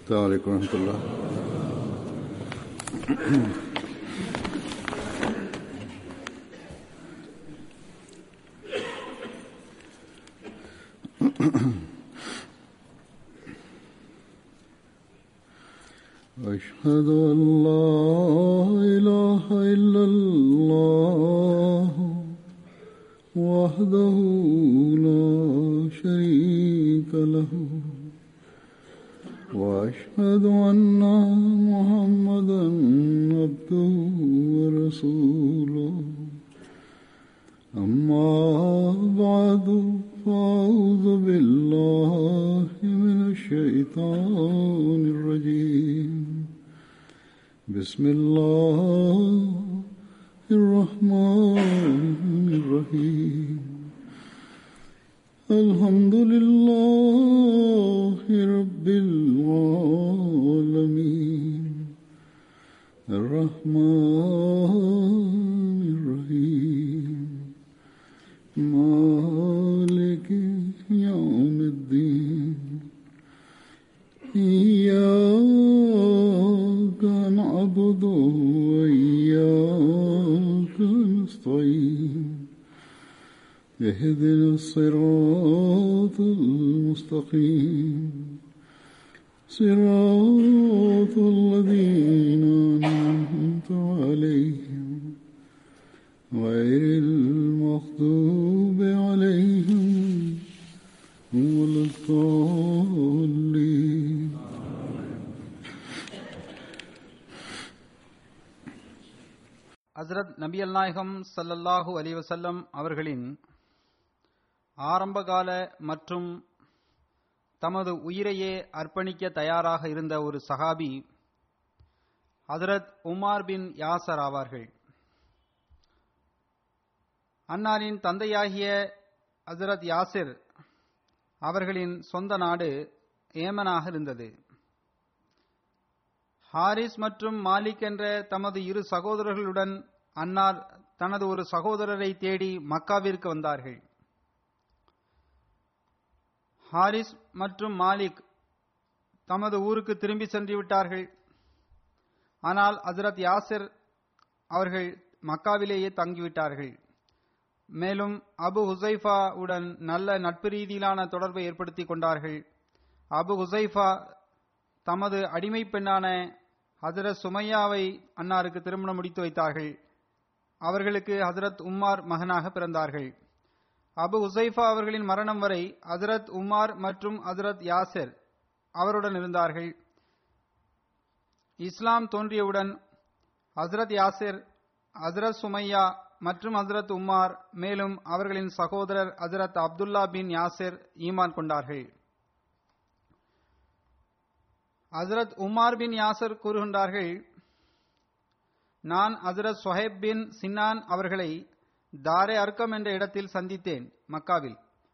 السلام عليكم ورحمة الله أشهد أن لا إله إلا الله وحده لا شريك له وأشهد أن محمدا عبده ورسوله أما بعد فأعوذ بالله من الشيطان الرجيم بسم الله الرحمن الرحيم الحمد لله رب العالمين الرحمن الرحيم مالك يوم الدين إياك نعبد وإياك نستعين اهدنا الصراط المستقيم صراط الذين أنعمت عليهم غير المغضوب عليهم ولا الضالين ஹஸ்ரத் நபி நாயகம் ஸல்லல்லாஹு அலைஹி வஸல்லம் அவர்களின் ஆரம்பகால மற்றும் தமது உயிரையே அர்ப்பணிக்க தயாராக இருந்த ஒரு சஹாபி ஹதரத் உமார் பின் யாசர் ஆவார்கள் அன்னாரின் தந்தையாகிய ஹசரத் யாசிர் அவர்களின் சொந்த நாடு ஏமனாக இருந்தது ஹாரிஸ் மற்றும் மாலிக் என்ற தமது இரு சகோதரர்களுடன் அன்னார் தனது ஒரு சகோதரரை தேடி மக்காவிற்கு வந்தார்கள் ஹாரிஸ் மற்றும் மாலிக் தமது ஊருக்கு திரும்பி சென்று விட்டார்கள் ஆனால் ஹசரத் யாசிர் அவர்கள் மக்காவிலேயே தங்கிவிட்டார்கள் மேலும் அபு ஹுசைஃபா உடன் நல்ல நட்பு ரீதியிலான தொடர்பை ஏற்படுத்திக் கொண்டார்கள் அபு ஹுசைஃபா தமது அடிமை பெண்ணான ஹசரத் சுமையாவை அன்னாருக்கு திருமணம் முடித்து வைத்தார்கள் அவர்களுக்கு ஹசரத் உம்மார் மகனாக பிறந்தார்கள் அபு ஹுசைஃபா அவர்களின் மரணம் வரை ஹசரத் உமார் மற்றும் ஹசரத் யாசிர் அவருடன் இருந்தார்கள் இஸ்லாம் தோன்றியவுடன் ஹசரத் யாசிர் ஹசரத் சுமையா மற்றும் ஹசரத் உமார் மேலும் அவர்களின் சகோதரர் ஹசரத் அப்துல்லா பின் யாசிர் ஈமான் கொண்டார்கள் ஹசரத் உமார் பின் யாசர் கூறுகின்றார்கள் நான் ஹசரத் சொஹேப் பின் சின்னான் அவர்களை தாரே அர்க்கம் என்ற இடத்தில் சந்தித்தேன் மக்காவில்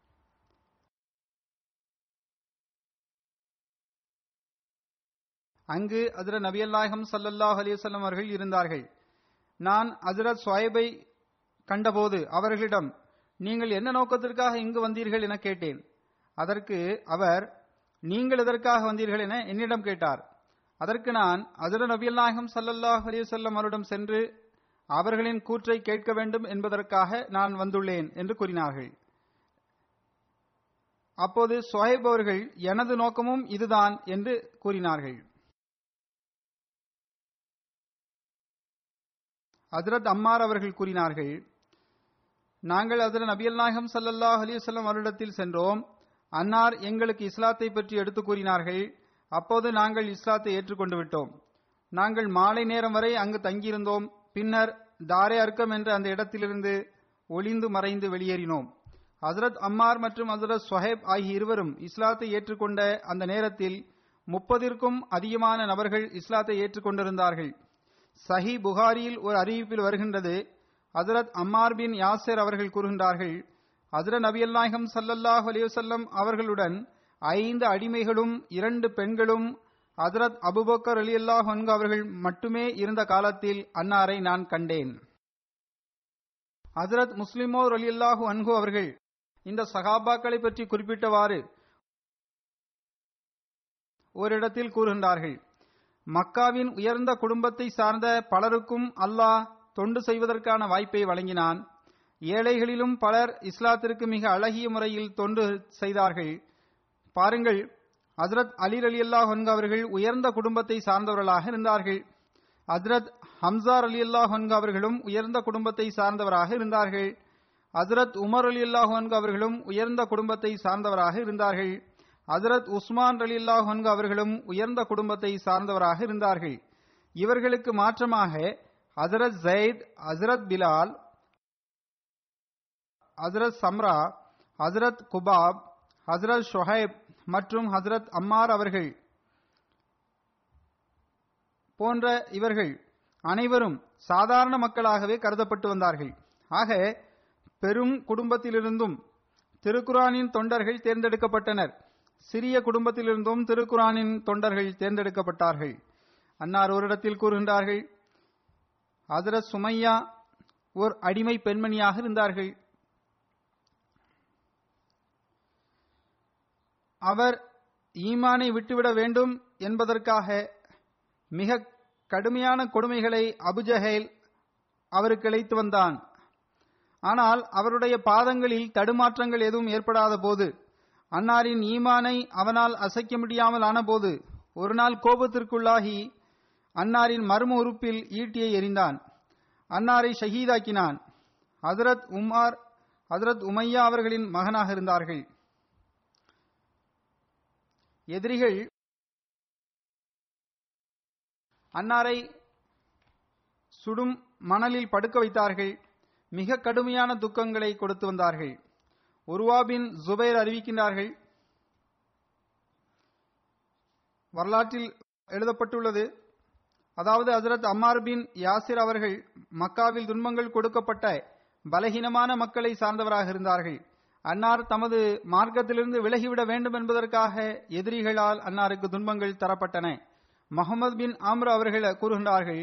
அங்கு ஹசரத் நபியல்லாஹம் சல்லல்லாஹ் அலிவசல்லம் அவர்கள் இருந்தார்கள் நான் ஹசரத் சொஹேபை கண்டபோது அவர்களிடம் நீங்கள் என்ன நோக்கத்திற்காக இங்கு வந்தீர்கள் என கேட்டேன் அதற்கு அவர் நீங்கள் எதற்காக வந்தீர்கள் என என்னிடம் கேட்டார் அதற்கு நான் அஜர நபியல் நாயகம் சல்லல்லாஹ் அலிவசல்லம் அவரிடம் சென்று அவர்களின் கூற்றை கேட்க வேண்டும் என்பதற்காக நான் வந்துள்ளேன் என்று கூறினார்கள் அப்போது சொஹைப் அவர்கள் எனது நோக்கமும் இதுதான் என்று கூறினார்கள் ஹசரத் அம்மார் அவர்கள் கூறினார்கள் நாங்கள் ஹசரத் நபியல் நாயகம் சல்லல்லாஹ் அலிவசல்லம் அவரிடத்தில் சென்றோம் அன்னார் எங்களுக்கு இஸ்லாத்தை பற்றி எடுத்து கூறினார்கள் அப்போது நாங்கள் இஸ்லாத்தை ஏற்றுக்கொண்டு விட்டோம் நாங்கள் மாலை நேரம் வரை அங்கு தங்கியிருந்தோம் பின்னர் தாரே அர்க்கம் என்ற அந்த இடத்திலிருந்து ஒளிந்து மறைந்து வெளியேறினோம் ஹசரத் அம்மார் மற்றும் ஹசரத் சொஹேப் ஆகிய இருவரும் இஸ்லாத்தை ஏற்றுக்கொண்ட அந்த நேரத்தில் முப்பதிற்கும் அதிகமான நபர்கள் இஸ்லாத்தை ஏற்றுக்கொண்டிருந்தார்கள் சஹி புகாரியில் ஒரு அறிவிப்பில் வருகின்றது ஹசரத் அம்மார் பின் யாசர் அவர்கள் கூறுகின்றார்கள் ஹசரத் நபியல் நாயகம் சல்லல்லாஹ் அலிவசல்லம் அவர்களுடன் ஐந்து அடிமைகளும் இரண்டு பெண்களும் ஹசரத் அபுபக்கர் அலி அல்லாஹ் அவர்கள் மட்டுமே இருந்த காலத்தில் அன்னாரை நான் கண்டேன் ஹசரத் முஸ்லிமோர் அலி அல்லாஹு அன்ஹு அவர்கள் இந்த சகாபாக்களை பற்றி குறிப்பிட்டவாறு ஓரிடத்தில் கூறுகின்றார்கள் மக்காவின் உயர்ந்த குடும்பத்தை சார்ந்த பலருக்கும் அல்லாஹ் தொண்டு செய்வதற்கான வாய்ப்பை வழங்கினான் ஏழைகளிலும் பலர் இஸ்லாத்திற்கு மிக அழகிய முறையில் தொண்டு செய்தார்கள் பாருங்கள் ஹஜரத் அலி அலி அல்லாஹ் அவர்கள் உயர்ந்த குடும்பத்தை சார்ந்தவர்களாக இருந்தார்கள் ஹஜரத் ஹம்சார் அலி அல்லாஹ் அவர்களும் உயர்ந்த குடும்பத்தை சார்ந்தவராக இருந்தார்கள் ஹஜரத் உமர் அலி அல்லாஹ் அவர்களும் உயர்ந்த குடும்பத்தை சார்ந்தவராக இருந்தார்கள் ஹஜரத் உஸ்மான் அலி அல்லாஹ் அவர்களும் உயர்ந்த குடும்பத்தை சார்ந்தவராக இருந்தார்கள் இவர்களுக்கு மாற்றமாக ஹசரத் ஜெயித் ஹசரத் பிலால் ஹசரத் சம்ரா ஹசரத் குபாப் ஹசரத் ஷொஹைப் மற்றும் ஹசரத் அம்மார் அவர்கள் போன்ற இவர்கள் அனைவரும் சாதாரண மக்களாகவே கருதப்பட்டு வந்தார்கள் ஆக பெரும் குடும்பத்திலிருந்தும் திருக்குரானின் தொண்டர்கள் தேர்ந்தெடுக்கப்பட்டனர் சிறிய குடும்பத்திலிருந்தும் திருக்குரானின் தொண்டர்கள் தேர்ந்தெடுக்கப்பட்டார்கள் அன்னார் ஒரு இடத்தில் கூறுகின்றார்கள் ஹசரத் சுமையா ஓர் அடிமை பெண்மணியாக இருந்தார்கள் அவர் ஈமானை விட்டுவிட வேண்டும் என்பதற்காக மிக கடுமையான கொடுமைகளை அபுஜஹேல் அவருக்கு இழைத்து வந்தான் ஆனால் அவருடைய பாதங்களில் தடுமாற்றங்கள் எதுவும் ஏற்படாத போது அன்னாரின் ஈமானை அவனால் அசைக்க முடியாமல் ஆனபோது ஒரு நாள் கோபத்திற்குள்ளாகி அன்னாரின் மர்ம உறுப்பில் ஈட்டியை எறிந்தான் அன்னாரை ஷஹீதாக்கினான் ஹசரத் உமார் ஹசரத் உமையா அவர்களின் மகனாக இருந்தார்கள் எதிரிகள் அன்னாரை சுடும் மணலில் படுக்க வைத்தார்கள் மிக கடுமையான துக்கங்களை கொடுத்து வந்தார்கள் உருவாபின் ஜுபைர் அறிவிக்கின்றார்கள் வரலாற்றில் எழுதப்பட்டுள்ளது அதாவது ஹசரத் அம்மார் பின் யாசிர் அவர்கள் மக்காவில் துன்பங்கள் கொடுக்கப்பட்ட பலகீனமான மக்களை சார்ந்தவராக இருந்தார்கள் அன்னார் தமது மார்க்கத்திலிருந்து விலகிவிட வேண்டும் என்பதற்காக எதிரிகளால் அன்னாருக்கு துன்பங்கள் தரப்பட்டன முகமது பின் ஆம்ர் அவர்கள் கூறுகின்றார்கள்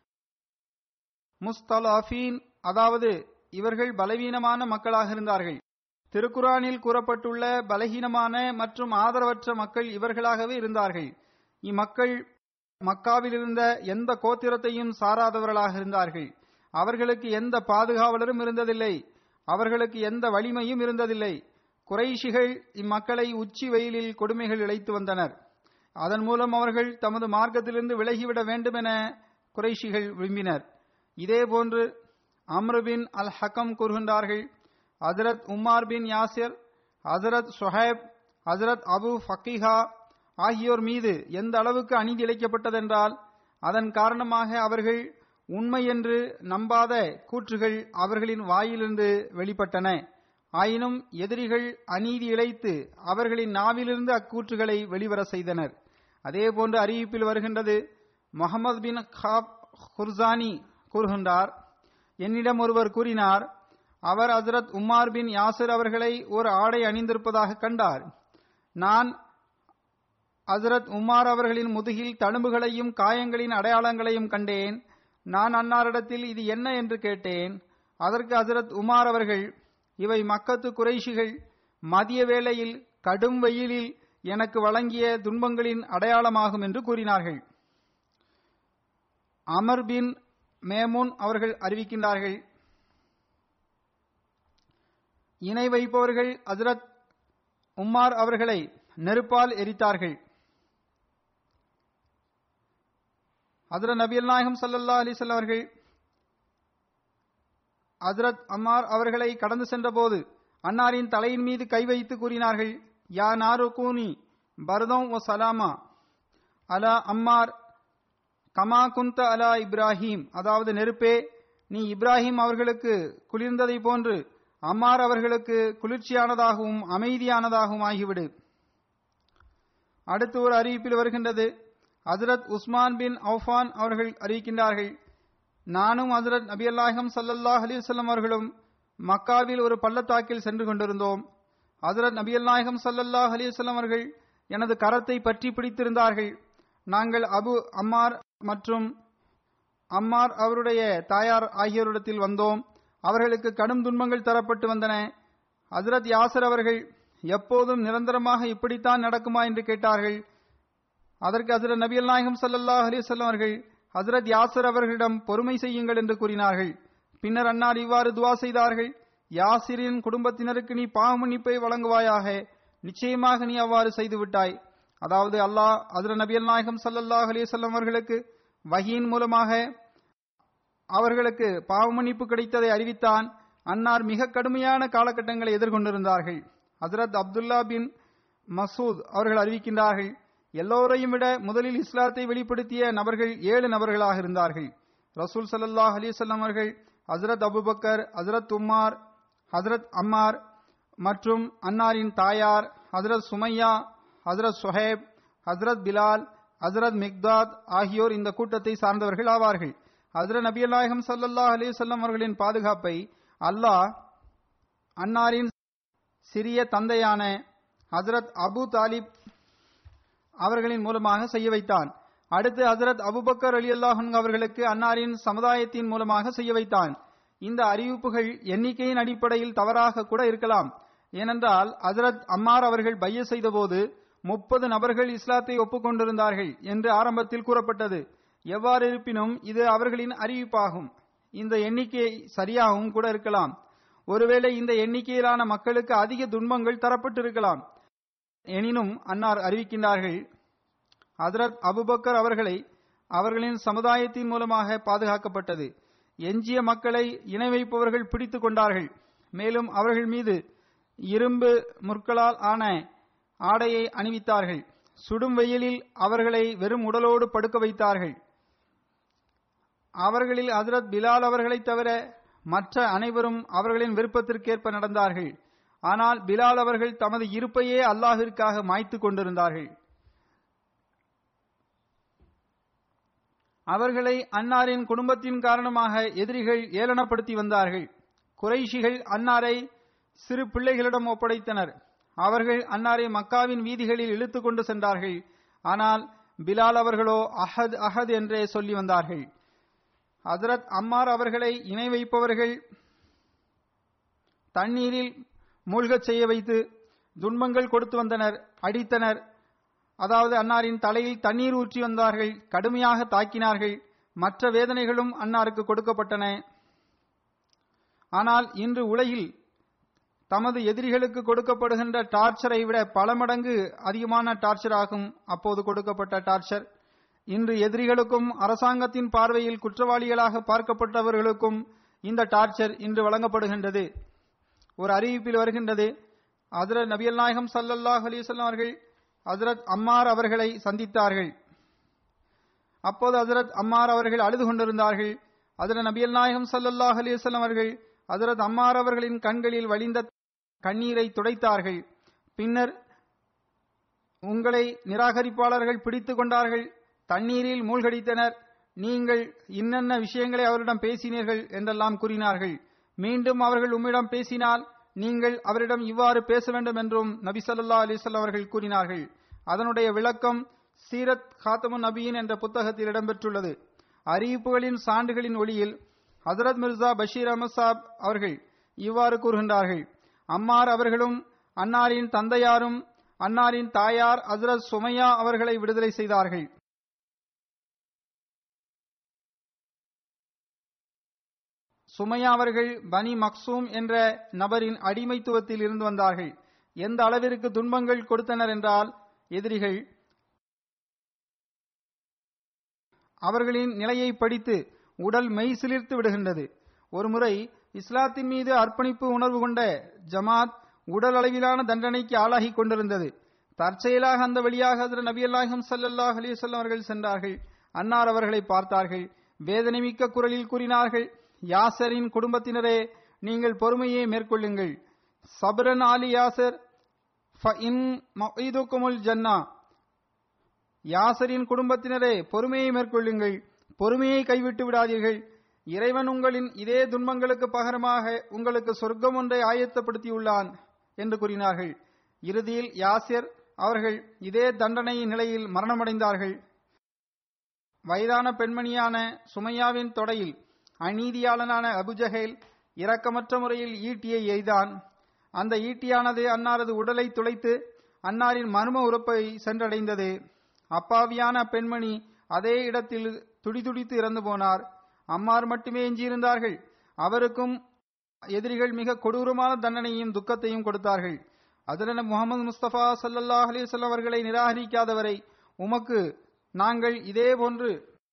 முஸ்தலாஃபீன் அதாவது இவர்கள் பலவீனமான மக்களாக இருந்தார்கள் திருக்குரானில் கூறப்பட்டுள்ள பலகீனமான மற்றும் ஆதரவற்ற மக்கள் இவர்களாகவே இருந்தார்கள் இம்மக்கள் மக்காவில் இருந்த எந்த கோத்திரத்தையும் சாராதவர்களாக இருந்தார்கள் அவர்களுக்கு எந்த பாதுகாவலரும் இருந்ததில்லை அவர்களுக்கு எந்த வலிமையும் இருந்ததில்லை குறைஷிகள் இம்மக்களை உச்சி வெயிலில் கொடுமைகள் இழைத்து வந்தனர் அதன் மூலம் அவர்கள் தமது மார்க்கத்திலிருந்து விலகிவிட வேண்டும் என குறைஷிகள் விரும்பினர் இதேபோன்று அம்ருபின் அல் ஹக்கம் கூறுகின்றார்கள் ஹசரத் உமார் பின் யாசிர் ஹசரத் சுஹேப் ஹசரத் அபு ஃபக்கீஹா ஆகியோர் மீது எந்த அளவுக்கு அநீதி இழைக்கப்பட்டதென்றால் அதன் காரணமாக அவர்கள் உண்மை என்று நம்பாத கூற்றுகள் அவர்களின் வாயிலிருந்து வெளிப்பட்டன ஆயினும் எதிரிகள் அநீதி இழைத்து அவர்களின் நாவிலிருந்து அக்கூற்றுகளை வெளிவர செய்தனர் அதேபோன்று அறிவிப்பில் வருகின்றது முகமது பின் காப் குர்சானி கூறுகின்றார் என்னிடம் ஒருவர் கூறினார் அவர் ஹசரத் உமார் பின் யாசிர் அவர்களை ஒரு ஆடை அணிந்திருப்பதாக கண்டார் நான் ஹசரத் உமார் அவர்களின் முதுகில் தழும்புகளையும் காயங்களின் அடையாளங்களையும் கண்டேன் நான் அன்னாரிடத்தில் இது என்ன என்று கேட்டேன் அதற்கு ஹசரத் உமார் அவர்கள் இவை மக்கத்து குறைஷிகள் மதிய வேளையில் கடும் வெயிலில் எனக்கு வழங்கிய துன்பங்களின் அடையாளமாகும் என்று கூறினார்கள் அமர் பின் மேமுன் அவர்கள் அறிவிக்கின்றார்கள் இணை வைப்பவர்கள் ஹசரத் உம்மார் அவர்களை நெருப்பால் எரித்தார்கள் ஹசரத் நபியல் நாயகம் சல்லல்லா அலிசல்ல அவர்கள் ஹசரத் அம்மார் அவர்களை கடந்து சென்றபோது அன்னாரின் தலையின் மீது கை வைத்து கூறினார்கள் யா நாரு கூனி பரதம் ஓ சலாமா அலா அம்மார் கமா குந்த அலா இப்ராஹிம் அதாவது நெருப்பே நீ இப்ராஹிம் அவர்களுக்கு குளிர்ந்ததை போன்று அம்மார் அவர்களுக்கு குளிர்ச்சியானதாகவும் அமைதியானதாகவும் ஆகிவிடு அடுத்து ஒரு அறிவிப்பில் வருகின்றது ஹசரத் உஸ்மான் பின் அவுஃபான் அவர்கள் அறிவிக்கின்றார்கள் நானும் ஹசரத் நபி அல்லாஹம் சல்லல்லாஹ் அலிவல்லம் அவர்களும் மக்காவில் ஒரு பள்ளத்தாக்கில் சென்று கொண்டிருந்தோம் ஹசரத் நபி அல்லாஹம் சல்லல்லாஹ் அலிவல்லம் அவர்கள் எனது கரத்தை பற்றி பிடித்திருந்தார்கள் நாங்கள் அபு அம்மார் மற்றும் அம்மார் அவருடைய தாயார் ஆகியோரிடத்தில் வந்தோம் அவர்களுக்கு கடும் துன்பங்கள் தரப்பட்டு வந்தன ஹசரத் யாசர் அவர்கள் எப்போதும் நிரந்தரமாக இப்படித்தான் நடக்குமா என்று கேட்டார்கள் அதற்கு ஹசரத் நபி நாயகம் ஸல்லல்லாஹு அலைஹி வஸல்லம் அவர்கள் ஹசரத் யாசர் அவர்களிடம் பொறுமை செய்யுங்கள் என்று கூறினார்கள் பின்னர் அன்னார் இவ்வாறு துவா செய்தார்கள் யாசிரின் குடும்பத்தினருக்கு நீ பாவமன்னிப்பை வழங்குவாயாக நிச்சயமாக நீ அவ்வாறு செய்து விட்டாய் அதாவது அல்லாஹ் ஹசரத் நபி நாயகம் ஸல்லல்லாஹு அலைஹி வஸல்லம் அவர்களுக்கு வஹீன் மூலமாக அவர்களுக்கு பாவமன்னிப்பு கிடைத்ததை அறிவித்தான் அன்னார் மிக கடுமையான காலகட்டங்களை எதிர்கொண்டிருந்தார்கள் ஹசரத் அப்துல்லா பின் மசூத் அவர்கள் அறிவிக்கின்றார்கள் எல்லோரையும் விட முதலில் இஸ்லாத்தை வெளிப்படுத்திய நபர்கள் ஏழு நபர்களாக இருந்தார்கள் ரசூல் ஸல்லல்லாஹு அலைஹி வஸல்லம் அவர்கள் ஹசரத் அபுபக்கர் ஹசரத் உம்மார் ஹசரத் அம்மார் மற்றும் அன்னாரின் தாயார் ஹசரத் சுமையா ஹசரத் சுஹேப் ஹசரத் பிலால் ஹசரத் மிக்தாத் ஆகியோர் இந்த கூட்டத்தை சார்ந்தவர்கள் ஆவார்கள் ஹசரத் நபியல் நாயகம் ஸல்லல்லாஹு அலைஹி வஸல்லம் அவர்களின் பாதுகாப்பை அல்லாஹ் அன்னாரின் சிறிய தந்தையான ஹசரத் அபு தாலிப் அவர்களின் மூலமாக செய்ய வைத்தான் அடுத்து ஹசரத் அபுபக்கர் அலி அல்லாஹன் அவர்களுக்கு அன்னாரின் சமுதாயத்தின் மூலமாக செய்ய வைத்தான் இந்த அறிவிப்புகள் எண்ணிக்கையின் அடிப்படையில் தவறாக கூட இருக்கலாம் ஏனென்றால் ஹசரத் அம்மார் அவர்கள் பைய செய்தபோது முப்பது நபர்கள் இஸ்லாத்தை ஒப்புக்கொண்டிருந்தார்கள் என்று ஆரம்பத்தில் கூறப்பட்டது எவ்வாறு இருப்பினும் இது அவர்களின் அறிவிப்பாகும் இந்த எண்ணிக்கை சரியாகவும் கூட இருக்கலாம் ஒருவேளை இந்த எண்ணிக்கையிலான மக்களுக்கு அதிக துன்பங்கள் தரப்பட்டிருக்கலாம் எனினும் அன்னார் அறிவிக்கின்றார்கள் ஹதரத் அபுபக்கர் அவர்களை அவர்களின் சமுதாயத்தின் மூலமாக பாதுகாக்கப்பட்டது எஞ்சிய மக்களை இணை வைப்பவர்கள் பிடித்துக் கொண்டார்கள் மேலும் அவர்கள் மீது இரும்பு முற்களால் ஆன ஆடையை அணிவித்தார்கள் சுடும் வெயிலில் அவர்களை வெறும் உடலோடு படுக்க வைத்தார்கள் அவர்களில் ஹசரத் பிலால் அவர்களைத் தவிர மற்ற அனைவரும் அவர்களின் விருப்பத்திற்கேற்ப நடந்தார்கள் ஆனால் பிலால் அவர்கள் தமது இருப்பையே அல்லாஹிற்காக மாய்த்து கொண்டிருந்தார்கள் அவர்களை அன்னாரின் குடும்பத்தின் காரணமாக எதிரிகள் ஏளனப்படுத்தி வந்தார்கள் குறைஷிகள் அன்னாரை சிறு பிள்ளைகளிடம் ஒப்படைத்தனர் அவர்கள் அன்னாரை மக்காவின் வீதிகளில் இழுத்து கொண்டு சென்றார்கள் ஆனால் பிலால் அவர்களோ அஹத் அஹத் என்றே சொல்லி வந்தார்கள் ஹசரத் அம்மார் அவர்களை இணை வைப்பவர்கள் தண்ணீரில் மூழ்கச் செய்ய வைத்து துன்பங்கள் கொடுத்து வந்தனர் அடித்தனர் அதாவது அன்னாரின் தலையில் தண்ணீர் ஊற்றி வந்தார்கள் கடுமையாக தாக்கினார்கள் மற்ற வேதனைகளும் அன்னாருக்கு கொடுக்கப்பட்டன ஆனால் இன்று உலகில் தமது எதிரிகளுக்கு கொடுக்கப்படுகின்ற டார்ச்சரை விட பல மடங்கு அதிகமான டார்ச்சர் ஆகும் அப்போது கொடுக்கப்பட்ட டார்ச்சர் இன்று எதிரிகளுக்கும் அரசாங்கத்தின் பார்வையில் குற்றவாளிகளாக பார்க்கப்பட்டவர்களுக்கும் இந்த டார்ச்சர் இன்று வழங்கப்படுகின்றது ஒரு அறிவிப்பில் வருகின்றது ஹசரத் நபியல் நாயகம் சல்லல்லாஹ் அலிசல்லாம் அவர்கள் ஹசரத் அம்மார் அவர்களை சந்தித்தார்கள் அப்போது ஹசரத் அம்மார் அவர்கள் அழுது கொண்டிருந்தார்கள் ஹசரத் நபியல் நாயகம் சல்லல்லாஹ் அலிசல்லாம் அவர்கள் ஹசரத் அம்மார் அவர்களின் கண்களில் வழிந்த கண்ணீரை துடைத்தார்கள் பின்னர் உங்களை நிராகரிப்பாளர்கள் பிடித்து கொண்டார்கள் தண்ணீரில் மூழ்கடித்தனர் நீங்கள் இன்னென்ன விஷயங்களை அவரிடம் பேசினீர்கள் என்றெல்லாம் கூறினார்கள் மீண்டும் அவர்கள் உம்மிடம் பேசினால் நீங்கள் அவரிடம் இவ்வாறு பேச வேண்டும் என்றும் நபி சொல்லா அலிசல்ல அவர்கள் கூறினார்கள் அதனுடைய விளக்கம் சீரத் காத்தமுன் நபியின் என்ற புத்தகத்தில் இடம்பெற்றுள்ளது அறிவிப்புகளின் சான்றுகளின் ஒளியில் ஹசரத் மிர்சா பஷீர் அஹமத் சாப் அவர்கள் இவ்வாறு கூறுகின்றார்கள் அம்மார் அவர்களும் அன்னாரின் தந்தையாரும் அன்னாரின் தாயார் ஹசரத் சுமையா அவர்களை விடுதலை செய்தார்கள் சுமையா அவர்கள் பனி மக்சூம் என்ற நபரின் அடிமைத்துவத்தில் இருந்து வந்தார்கள் எந்த அளவிற்கு துன்பங்கள் கொடுத்தனர் என்றால் எதிரிகள் அவர்களின் நிலையை படித்து உடல் மெய் சிலிர்த்து விடுகின்றது ஒருமுறை இஸ்லாத்தின் மீது அர்ப்பணிப்பு உணர்வு கொண்ட ஜமாத் உடல் அளவிலான தண்டனைக்கு ஆளாகி கொண்டிருந்தது தற்செயலாக அந்த வழியாக ஹசரத் நபி அல்லாஹம் சல்லாஹ் அலிசல்லம் அவர்கள் சென்றார்கள் அன்னார் அவர்களை பார்த்தார்கள் வேதனைமிக்க குரலில் கூறினார்கள் யாசரின் குடும்பத்தினரே நீங்கள் பொறுமையை மேற்கொள்ளுங்கள் சபரன் ஆலி யாசர் ஜன்னா யாசரின் குடும்பத்தினரே பொறுமையை மேற்கொள்ளுங்கள் பொறுமையை கைவிட்டு விடாதீர்கள் இறைவன் உங்களின் இதே துன்பங்களுக்கு பகரமாக உங்களுக்கு சொர்க்கம் ஒன்றை ஆயத்தப்படுத்தியுள்ளான் என்று கூறினார்கள் இறுதியில் யாசிர் அவர்கள் இதே தண்டனை நிலையில் மரணமடைந்தார்கள் வயதான பெண்மணியான சுமையாவின் தொடையில் அநீதியாளனான அபுஜஹேல் இரக்கமற்ற முறையில் ஈட்டியை எய்தான் அந்த ஈட்டியானது அன்னாரது உடலை துளைத்து அன்னாரின் மர்ம உறுப்பை சென்றடைந்தது அப்பாவியான பெண்மணி அதே இடத்தில் துடிதுடித்து இறந்து போனார் அம்மார் மட்டுமே எஞ்சியிருந்தார்கள் அவருக்கும் எதிரிகள் மிக கொடூரமான தண்டனையும் துக்கத்தையும் கொடுத்தார்கள் அதில் முகமது முஸ்தபா சல்லல்லாஹ் அலிவசல்லம் அவர்களை நிராகரிக்காதவரை உமக்கு நாங்கள் இதே போன்று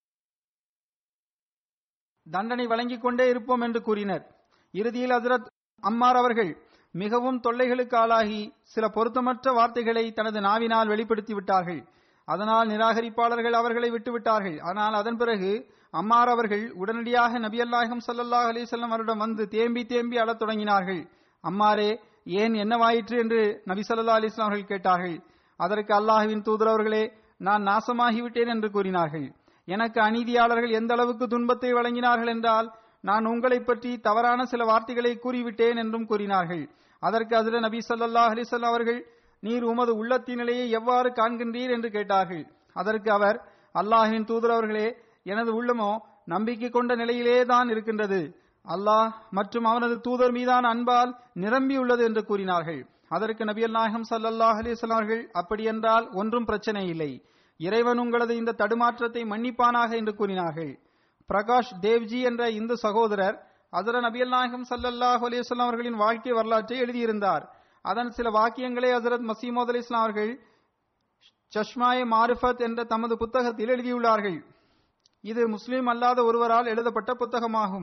தண்டனை வழங்கிக் கொண்டே இருப்போம் என்று கூறினர் இறுதியில் ஹசரத் அம்மார் அவர்கள் மிகவும் தொல்லைகளுக்கு ஆளாகி சில பொருத்தமற்ற வார்த்தைகளை தனது நாவினால் வெளிப்படுத்தி விட்டார்கள் அதனால் நிராகரிப்பாளர்கள் அவர்களை விட்டுவிட்டார்கள் ஆனால் அதன் பிறகு அம்மார் அவர்கள் உடனடியாக நபியல்லாஹம் சல்லல்லாஹ் அலிசல்லம் அவரிடம் வந்து தேம்பி தேம்பி அழத் தொடங்கினார்கள் அம்மாரே ஏன் என்னவாயிற்று என்று நபி சல்லா அலிஸ்லாம் அவர்கள் கேட்டார்கள் அதற்கு அல்லாஹுவின் தூதரவர்களே நான் நாசமாகிவிட்டேன் என்று கூறினார்கள் எனக்கு அநீதியாளர்கள் எந்த அளவுக்கு துன்பத்தை வழங்கினார்கள் என்றால் நான் உங்களை பற்றி தவறான சில வார்த்தைகளை கூறிவிட்டேன் என்றும் கூறினார்கள் அதற்கு அதில் நபி சல்லாஹ் அலிசல்லாம் அவர்கள் நீர் உமது உள்ளத்தின் நிலையை எவ்வாறு காண்கின்றீர் என்று கேட்டார்கள் அதற்கு அவர் அல்லாஹின் தூதர் அவர்களே எனது உள்ளமோ நம்பிக்கை கொண்ட நிலையிலே தான் இருக்கின்றது அல்லாஹ் மற்றும் அவனது தூதர் மீதான அன்பால் நிரம்பியுள்ளது என்று கூறினார்கள் அதற்கு நபியல் நாயகம் சல்லல்லாஹ் அலிஸ்லாம் அவர்கள் அப்படியென்றால் ஒன்றும் பிரச்சனை இல்லை இறைவன் உங்களது இந்த தடுமாற்றத்தை மன்னிப்பானாக என்று கூறினார்கள் பிரகாஷ் தேவ்ஜி என்ற இந்து சகோதரர் அதர நபியல் நாயகம் சல்லல்லாஹ் அலிஸ்லாம் அவர்களின் வாழ்க்கை வரலாற்றை எழுதியிருந்தார் அதன் சில வாக்கியங்களை ஹசரத் மசீமோத் அலி இஸ்லாம் அவர்கள் சஷ்மாய் மாரிஃபத் என்ற தமது புத்தகத்தில் எழுதியுள்ளார்கள் இது முஸ்லீம் அல்லாத ஒருவரால் எழுதப்பட்ட புத்தகமாகும்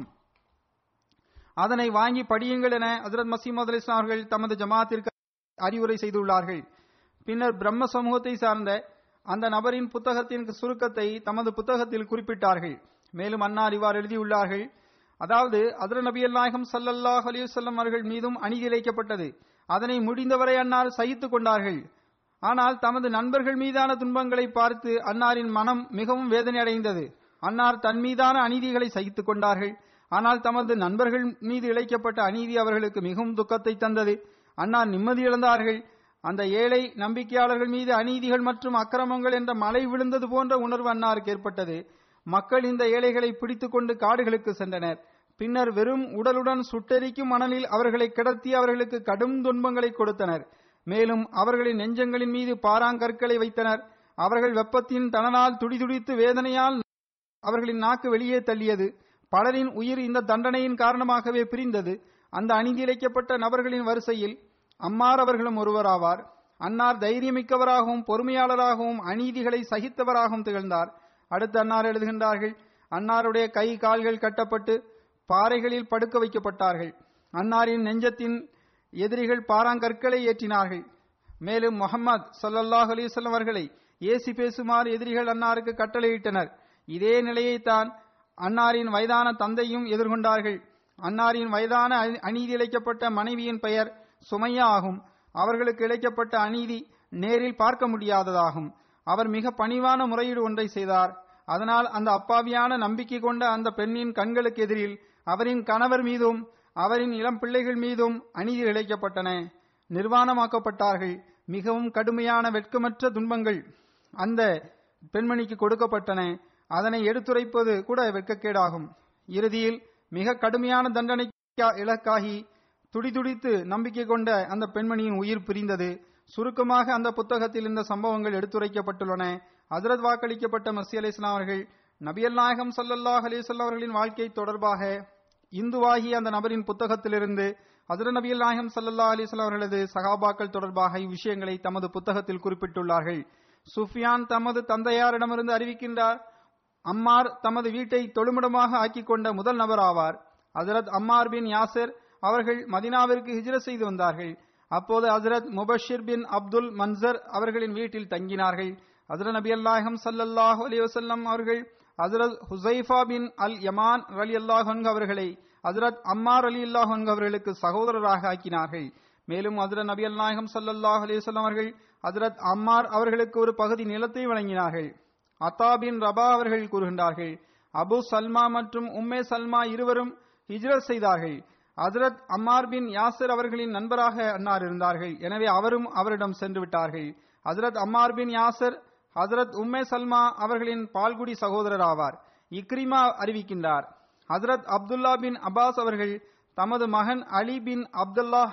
அதனை வாங்கி படியுங்கள் என ஹசரத் மசீமோத் அலி இஸ்லாம் அவர்கள் தமது ஜமாத்திற்கு அறிவுரை செய்துள்ளார்கள் பின்னர் பிரம்ம சமூகத்தை சார்ந்த அந்த நபரின் புத்தகத்தின் சுருக்கத்தை தமது புத்தகத்தில் குறிப்பிட்டார்கள் மேலும் அன்னார் இவ்வாறு எழுதியுள்ளார்கள் அதாவது அதர நபியல் நாயகம் சல்லல்லாஹ் அலிவசல்லம் அவர்கள் மீதும் அநீதி இழைக்கப்பட்டது அதனை முடிந்தவரை அன்னார் சகித்துக் கொண்டார்கள் ஆனால் தமது நண்பர்கள் மீதான துன்பங்களை பார்த்து அன்னாரின் மனம் மிகவும் வேதனை அடைந்தது அன்னார் தன் மீதான அநீதிகளை சகித்துக் கொண்டார்கள் ஆனால் தமது நண்பர்கள் மீது இழைக்கப்பட்ட அநீதி அவர்களுக்கு மிகவும் துக்கத்தை தந்தது அன்னார் நிம்மதி இழந்தார்கள் அந்த ஏழை நம்பிக்கையாளர்கள் மீது அநீதிகள் மற்றும் அக்கிரமங்கள் என்ற மழை விழுந்தது போன்ற உணர்வு அன்னாருக்கு ஏற்பட்டது மக்கள் இந்த ஏழைகளை பிடித்துக் கொண்டு காடுகளுக்கு சென்றனர் பின்னர் வெறும் உடலுடன் சுட்டெரிக்கும் மணலில் அவர்களை கிடத்தி அவர்களுக்கு கடும் துன்பங்களை கொடுத்தனர் மேலும் அவர்களின் நெஞ்சங்களின் மீது பாராங்கற்களை வைத்தனர் அவர்கள் வெப்பத்தின் தனனால் துடிதுடித்து வேதனையால் அவர்களின் நாக்கு வெளியே தள்ளியது பலரின் உயிர் இந்த தண்டனையின் காரணமாகவே பிரிந்தது அந்த அநீதி இழைக்கப்பட்ட நபர்களின் வரிசையில் அம்மார் அவர்களும் ஒருவராவார் அன்னார் தைரியமிக்கவராகவும் பொறுமையாளராகவும் அநீதிகளை சகித்தவராகவும் திகழ்ந்தார் அடுத்து அன்னார் எழுதுகின்றார்கள் அன்னாருடைய கை கால்கள் கட்டப்பட்டு பாறைகளில் படுக்க வைக்கப்பட்டார்கள் அன்னாரின் நெஞ்சத்தின் எதிரிகள் பாராங்கற்களை ஏற்றினார்கள் மேலும் முகமது சல்லல்லாஹ் அலிசல்லம் அவர்களை ஏசி பேசுமாறு எதிரிகள் அன்னாருக்கு கட்டளையிட்டனர் இதே நிலையைத்தான் அன்னாரின் வயதான தந்தையும் எதிர்கொண்டார்கள் அன்னாரின் வயதான அநீதி இழைக்கப்பட்ட மனைவியின் பெயர் சுமையா ஆகும் அவர்களுக்கு இழைக்கப்பட்ட அநீதி நேரில் பார்க்க முடியாததாகும் அவர் மிக பணிவான முறையீடு ஒன்றை செய்தார் அதனால் அந்த அப்பாவியான நம்பிக்கை கொண்ட அந்த பெண்ணின் கண்களுக்கு எதிரில் அவரின் கணவர் மீதும் அவரின் இளம் பிள்ளைகள் மீதும் அநீதி இழைக்கப்பட்டன நிர்வாணமாக்கப்பட்டார்கள் மிகவும் கடுமையான வெட்கமற்ற துன்பங்கள் அந்த பெண்மணிக்கு கொடுக்கப்பட்டன அதனை எடுத்துரைப்பது கூட வெட்கக்கேடாகும் இறுதியில் மிக கடுமையான தண்டனை இலக்காகி துடிதுடித்து நம்பிக்கை கொண்ட அந்த பெண்மணியின் உயிர் பிரிந்தது சுருக்கமாக அந்த புத்தகத்தில் இந்த சம்பவங்கள் எடுத்துரைக்கப்பட்டுள்ளன ஹசரத் வாக்களிக்கப்பட்ட மசி அலி இஸ்லாம் அவர்கள் நபியல் நாயகம் சல்லல்லாஹ் அலிசல்லா அவர்களின் வாழ்க்கை தொடர்பாக இந்துவாகி அந்த நபரின் புத்தகத்திலிருந்து ஹசரத் நபியல் நாயகம் சல்லல்லா அலிஸ்லாம் அவர்களது சகாபாக்கள் தொடர்பாக இவ்விஷயங்களை தமது புத்தகத்தில் குறிப்பிட்டுள்ளார்கள் சுஃபியான் தமது தந்தையாரிடமிருந்து அறிவிக்கின்றார் அம்மார் தமது வீட்டை தொழுமிடமாக ஆக்கிக் கொண்ட முதல் நபர் ஆவார் ஹசரத் அம்மார் பின் யாசர் அவர்கள் மதினாவிற்கு ஹிஜ்ர செய்து வந்தார்கள் அப்போது ஹசரத் முபஷிர் பின் அப்துல் மன்சர் அவர்களின் வீட்டில் தங்கினார்கள் ஹசரத் நபி அல்லாஹம் சல்லல்லாஹு அலி வசல்லம் அவர்கள் ஹசரத் ஹுசைஃபா பின் அல் யமான் அலி அல்லாஹ் அவர்களை ஹசரத் அம்மார் அலி அல்லாஹ் அவர்களுக்கு சகோதரராக ஆக்கினார்கள் மேலும் ஹசரத் நபி அல்லாஹம் சல்லல்லாஹ் அலி வசல்லம் அவர்கள் ஹசரத் அம்மார் அவர்களுக்கு ஒரு பகுதி நிலத்தை வழங்கினார்கள் அத்தா பின் ரபா அவர்கள் கூறுகின்றார்கள் அபு சல்மா மற்றும் உம்மே சல்மா இருவரும் ஹிஜ்ரத் செய்தார்கள் ஹசரத் அம்மார் பின் யாசிர் அவர்களின் நண்பராக அன்னார் இருந்தார்கள் எனவே அவரும் அவரிடம் சென்று விட்டார்கள் ஹசரத் அம்மார் பின் யாசிர் ஹசரத் உம்மே சல்மா அவர்களின் பால்குடி சகோதரர் ஆவார் இக்ரிமா அறிவிக்கின்றார் ஹசரத் அப்துல்லா பின் அப்பாஸ் அவர்கள் தமது மகன் அலி பின் அப்துல்லா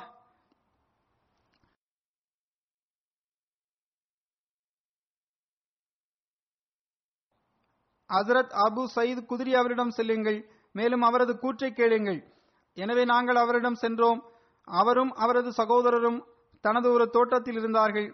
ஹசரத் அபு சயீத் குதிரி அவரிடம் செல்லுங்கள் மேலும் அவரது கூற்றை கேளுங்கள் எனவே நாங்கள் அவரிடம் சென்றோம் அவரும் அவரது சகோதரரும் தனது ஒரு தோட்டத்தில் இருந்தார்கள்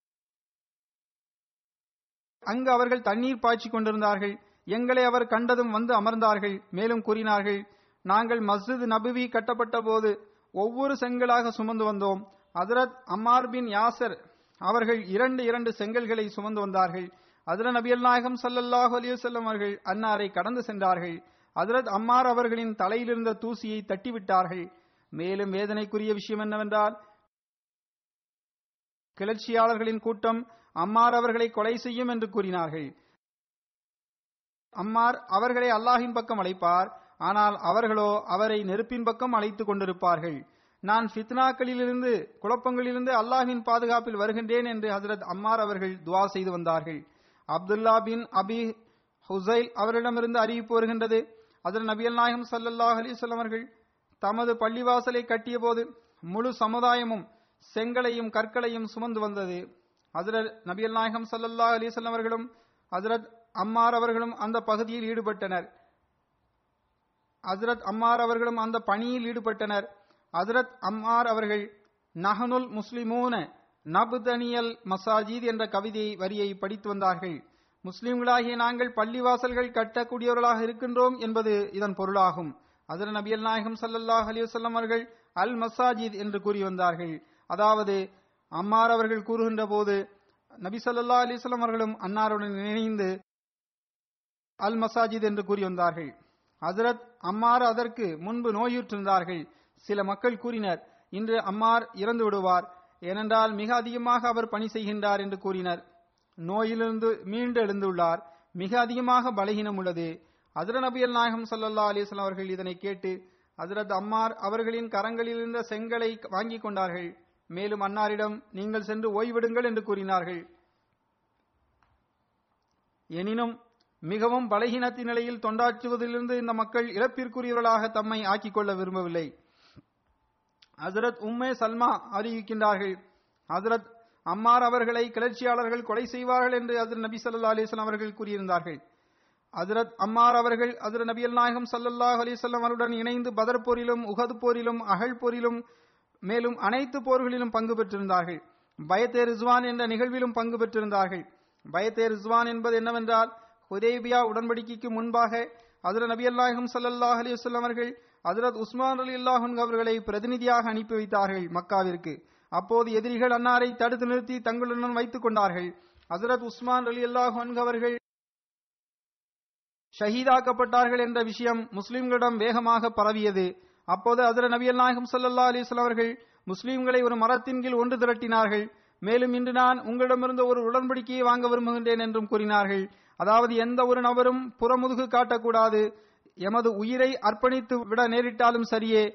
அங்கு அவர்கள் தண்ணீர் பாய்ச்சி கொண்டிருந்தார்கள் எங்களை அவர் கண்டதும் வந்து அமர்ந்தார்கள் மேலும் கூறினார்கள் நாங்கள் மஸ்ஜித் நபுவி கட்டப்பட்ட போது ஒவ்வொரு செங்கலாக சுமந்து வந்தோம் ஹதரத் அம்மார் பின் யாசர் அவர்கள் இரண்டு இரண்டு செங்கல்களை சுமந்து வந்தார்கள் ஹதரத் நபியல் நாயகம் ஸல்லல்லாஹு அலைஹி வஸல்லம் அவர்கள் அன்னாரை கடந்து சென்றார்கள் ஹதரத் அம்மார் அவர்களின் தலையிலிருந்த தூசியை தட்டிவிட்டார்கள் மேலும் வேதனைக்குரிய விஷயம் என்னவென்றால் கிளர்ச்சியாளர்களின் கூட்டம் அம்மார் அவர்களை கொலை செய்யும் என்று கூறினார்கள் அம்மார் அவர்களை அல்லாஹின் பக்கம் அழைப்பார் ஆனால் அவர்களோ அவரை நெருப்பின் பக்கம் அழைத்துக் கொண்டிருப்பார்கள் நான் ஃபித்னாக்களிலிருந்து குழப்பங்களிலிருந்து அல்லாஹ்வின் பாதுகாப்பில் வருகின்றேன் என்று ஹசரத் அம்மார் அவர்கள் துவா செய்து வந்தார்கள் அப்துல்லா பின் அபி ஹுசைல் அவரிடமிருந்து அறிவிப்பு வருகின்றது அதில் நபியல் நாயகம் ஸல்லல்லாஹு அலைஹி வஸல்லம் அவர்கள் தமது பள்ளிவாசலை கட்டிய போது முழு சமுதாயமும் செங்கலையும் கற்களையும் சுமந்து வந்தது ஹஜரத் நபியல் நாயகம் ஸல்லல்லாஹு அலைஹி வஸல்லம் அவர்களும் ஹஜரத் அம்மார் அவர்களும் அந்த பகுதியில் ஈடுபட்டனர் ஹஜரத் அம்மார் அவர்களும் அந்த பணியில் ஈடுபட்டனர் ஹஜரத் அம்மார் அவர்கள் நஹனுல் முஸ்லிமூன நபுதனியல் மசாஜித் என்ற கவிதை வரியை படித்து வந்தார்கள் முஸ்லிம்களாகிய நாங்கள் பள்ளிவாசல்கள் கட்டக்கூடியவர்களாக இருக்கின்றோம் என்பது இதன் பொருளாகும் ஹஜரத் நபியல் நாயகம் ஸல்லல்லாஹு அலைஹி வஸல்லம் அவர்கள் அல் மசாஜித் என்று கூறி வந்தார்கள் அதாவது அம்மார் அவர்கள் கூறுகின்ற போது நபி ஸல்லல்லாஹு அலைஹி வஸல்லம் அவர்களும் அன்னாருடன் இணைந்து அல் மசாஜித் என்று கூறி வந்தார்கள் ஹசரத் அம்மார் அதற்கு முன்பு நோயுற்றிருந்தார்கள் சில மக்கள் கூறினர் இன்று அம்மார் இறந்து விடுவார் ஏனென்றால் மிக அதிகமாக அவர் பணி செய்கின்றார் என்று கூறினர் நோயிலிருந்து மீண்டு எழுந்துள்ளார் மிக அதிகமாக பலகீனம் உள்ளது ஹசரத் நபியல் நாயகம் ஸல்லல்லாஹு அலைஹி வஸல்லம் அவர்கள் இதனை கேட்டு ஹசரத் அம்மார் அவர்களின் கரங்களில் இருந்த செங்கலை வாங்கிக் கொண்டார்கள் மேலும் அன்னாரிடம் நீங்கள் சென்று ஓய்விடுங்கள் என்று கூறினார்கள் எனினும் மிகவும் பலகீனத்தின் நிலையில் தொண்டாற்றுவதிலிருந்து இந்த மக்கள் இழப்பிற்குரியவர்களாக தம்மை ஆக்கிக் கொள்ள விரும்பவில்லை ஹசரத் உம்மே சல்மா அறிவிக்கின்றார்கள் ஹசரத் அம்மார் அவர்களை கிளர்ச்சியாளர்கள் கொலை செய்வார்கள் என்று ஹசரத் நபி ஸல்லல்லாஹு அலைஹி வஸல்லம் அவர்கள் கூறியிருந்தார்கள் ஹசரத் அம்மார் அவர்கள் ஹசரத் நபியல் நாயகம் ஸல்லல்லாஹு அலைஹி வஸல்லம் அவருடன் இணைந்து பதர் போரிலும் உஹது போரிலும் அகழ் போரிலும் மேலும் அனைத்து போர்களிலும் பங்கு பெற்றிருந்தார்கள் பயத்தே ரிஸ்வான் என்ற நிகழ்விலும் பங்கு பெற்றிருந்தார்கள் பயத்தே ரிஸ்வான் என்பது என்னவென்றால் ஹுதேபியா உடன்படிக்கைக்கு முன்பாக ஹசரத் நபி அல்லாஹும் ஸல்லல்லாஹு அலைஹி வஸல்லம் அவர்கள் ஹசரத் உஸ்மான் அலி அல்லாஹன் அவர்களை பிரதிநிதியாக அனுப்பி வைத்தார்கள் மக்காவிற்கு அப்போது எதிரிகள் அன்னாரை தடுத்து நிறுத்தி தங்களுடன் வைத்துக் கொண்டார்கள் ஹசரத் உஸ்மான் அலி அல்லாஹன் அவர்கள் ஷஹீதாக்கப்பட்டார்கள் என்ற விஷயம் முஸ்லிம்களிடம் வேகமாக பரவியது அப்போது ஹசரத் நபி நாயகம் ஸல்லல்லாஹு அலைஹி வஸல்லம் அவர்கள் முஸ்லிம்களை ஒரு மரத்தின் கீழ் ஒன்று திரட்டினார்கள் மேலும் இன்று நான் உங்களிடமிருந்து ஒரு உடன்படிக்கையை வாங்க விரும்புகின்றேன் என்றும் கூறினார்கள் அதாவது எந்த ஒரு நபரும் புறமுதுகு காட்டக்கூடாது எமது உயிரை அர்ப்பணித்து விட நேரிட்டாலும் சரியே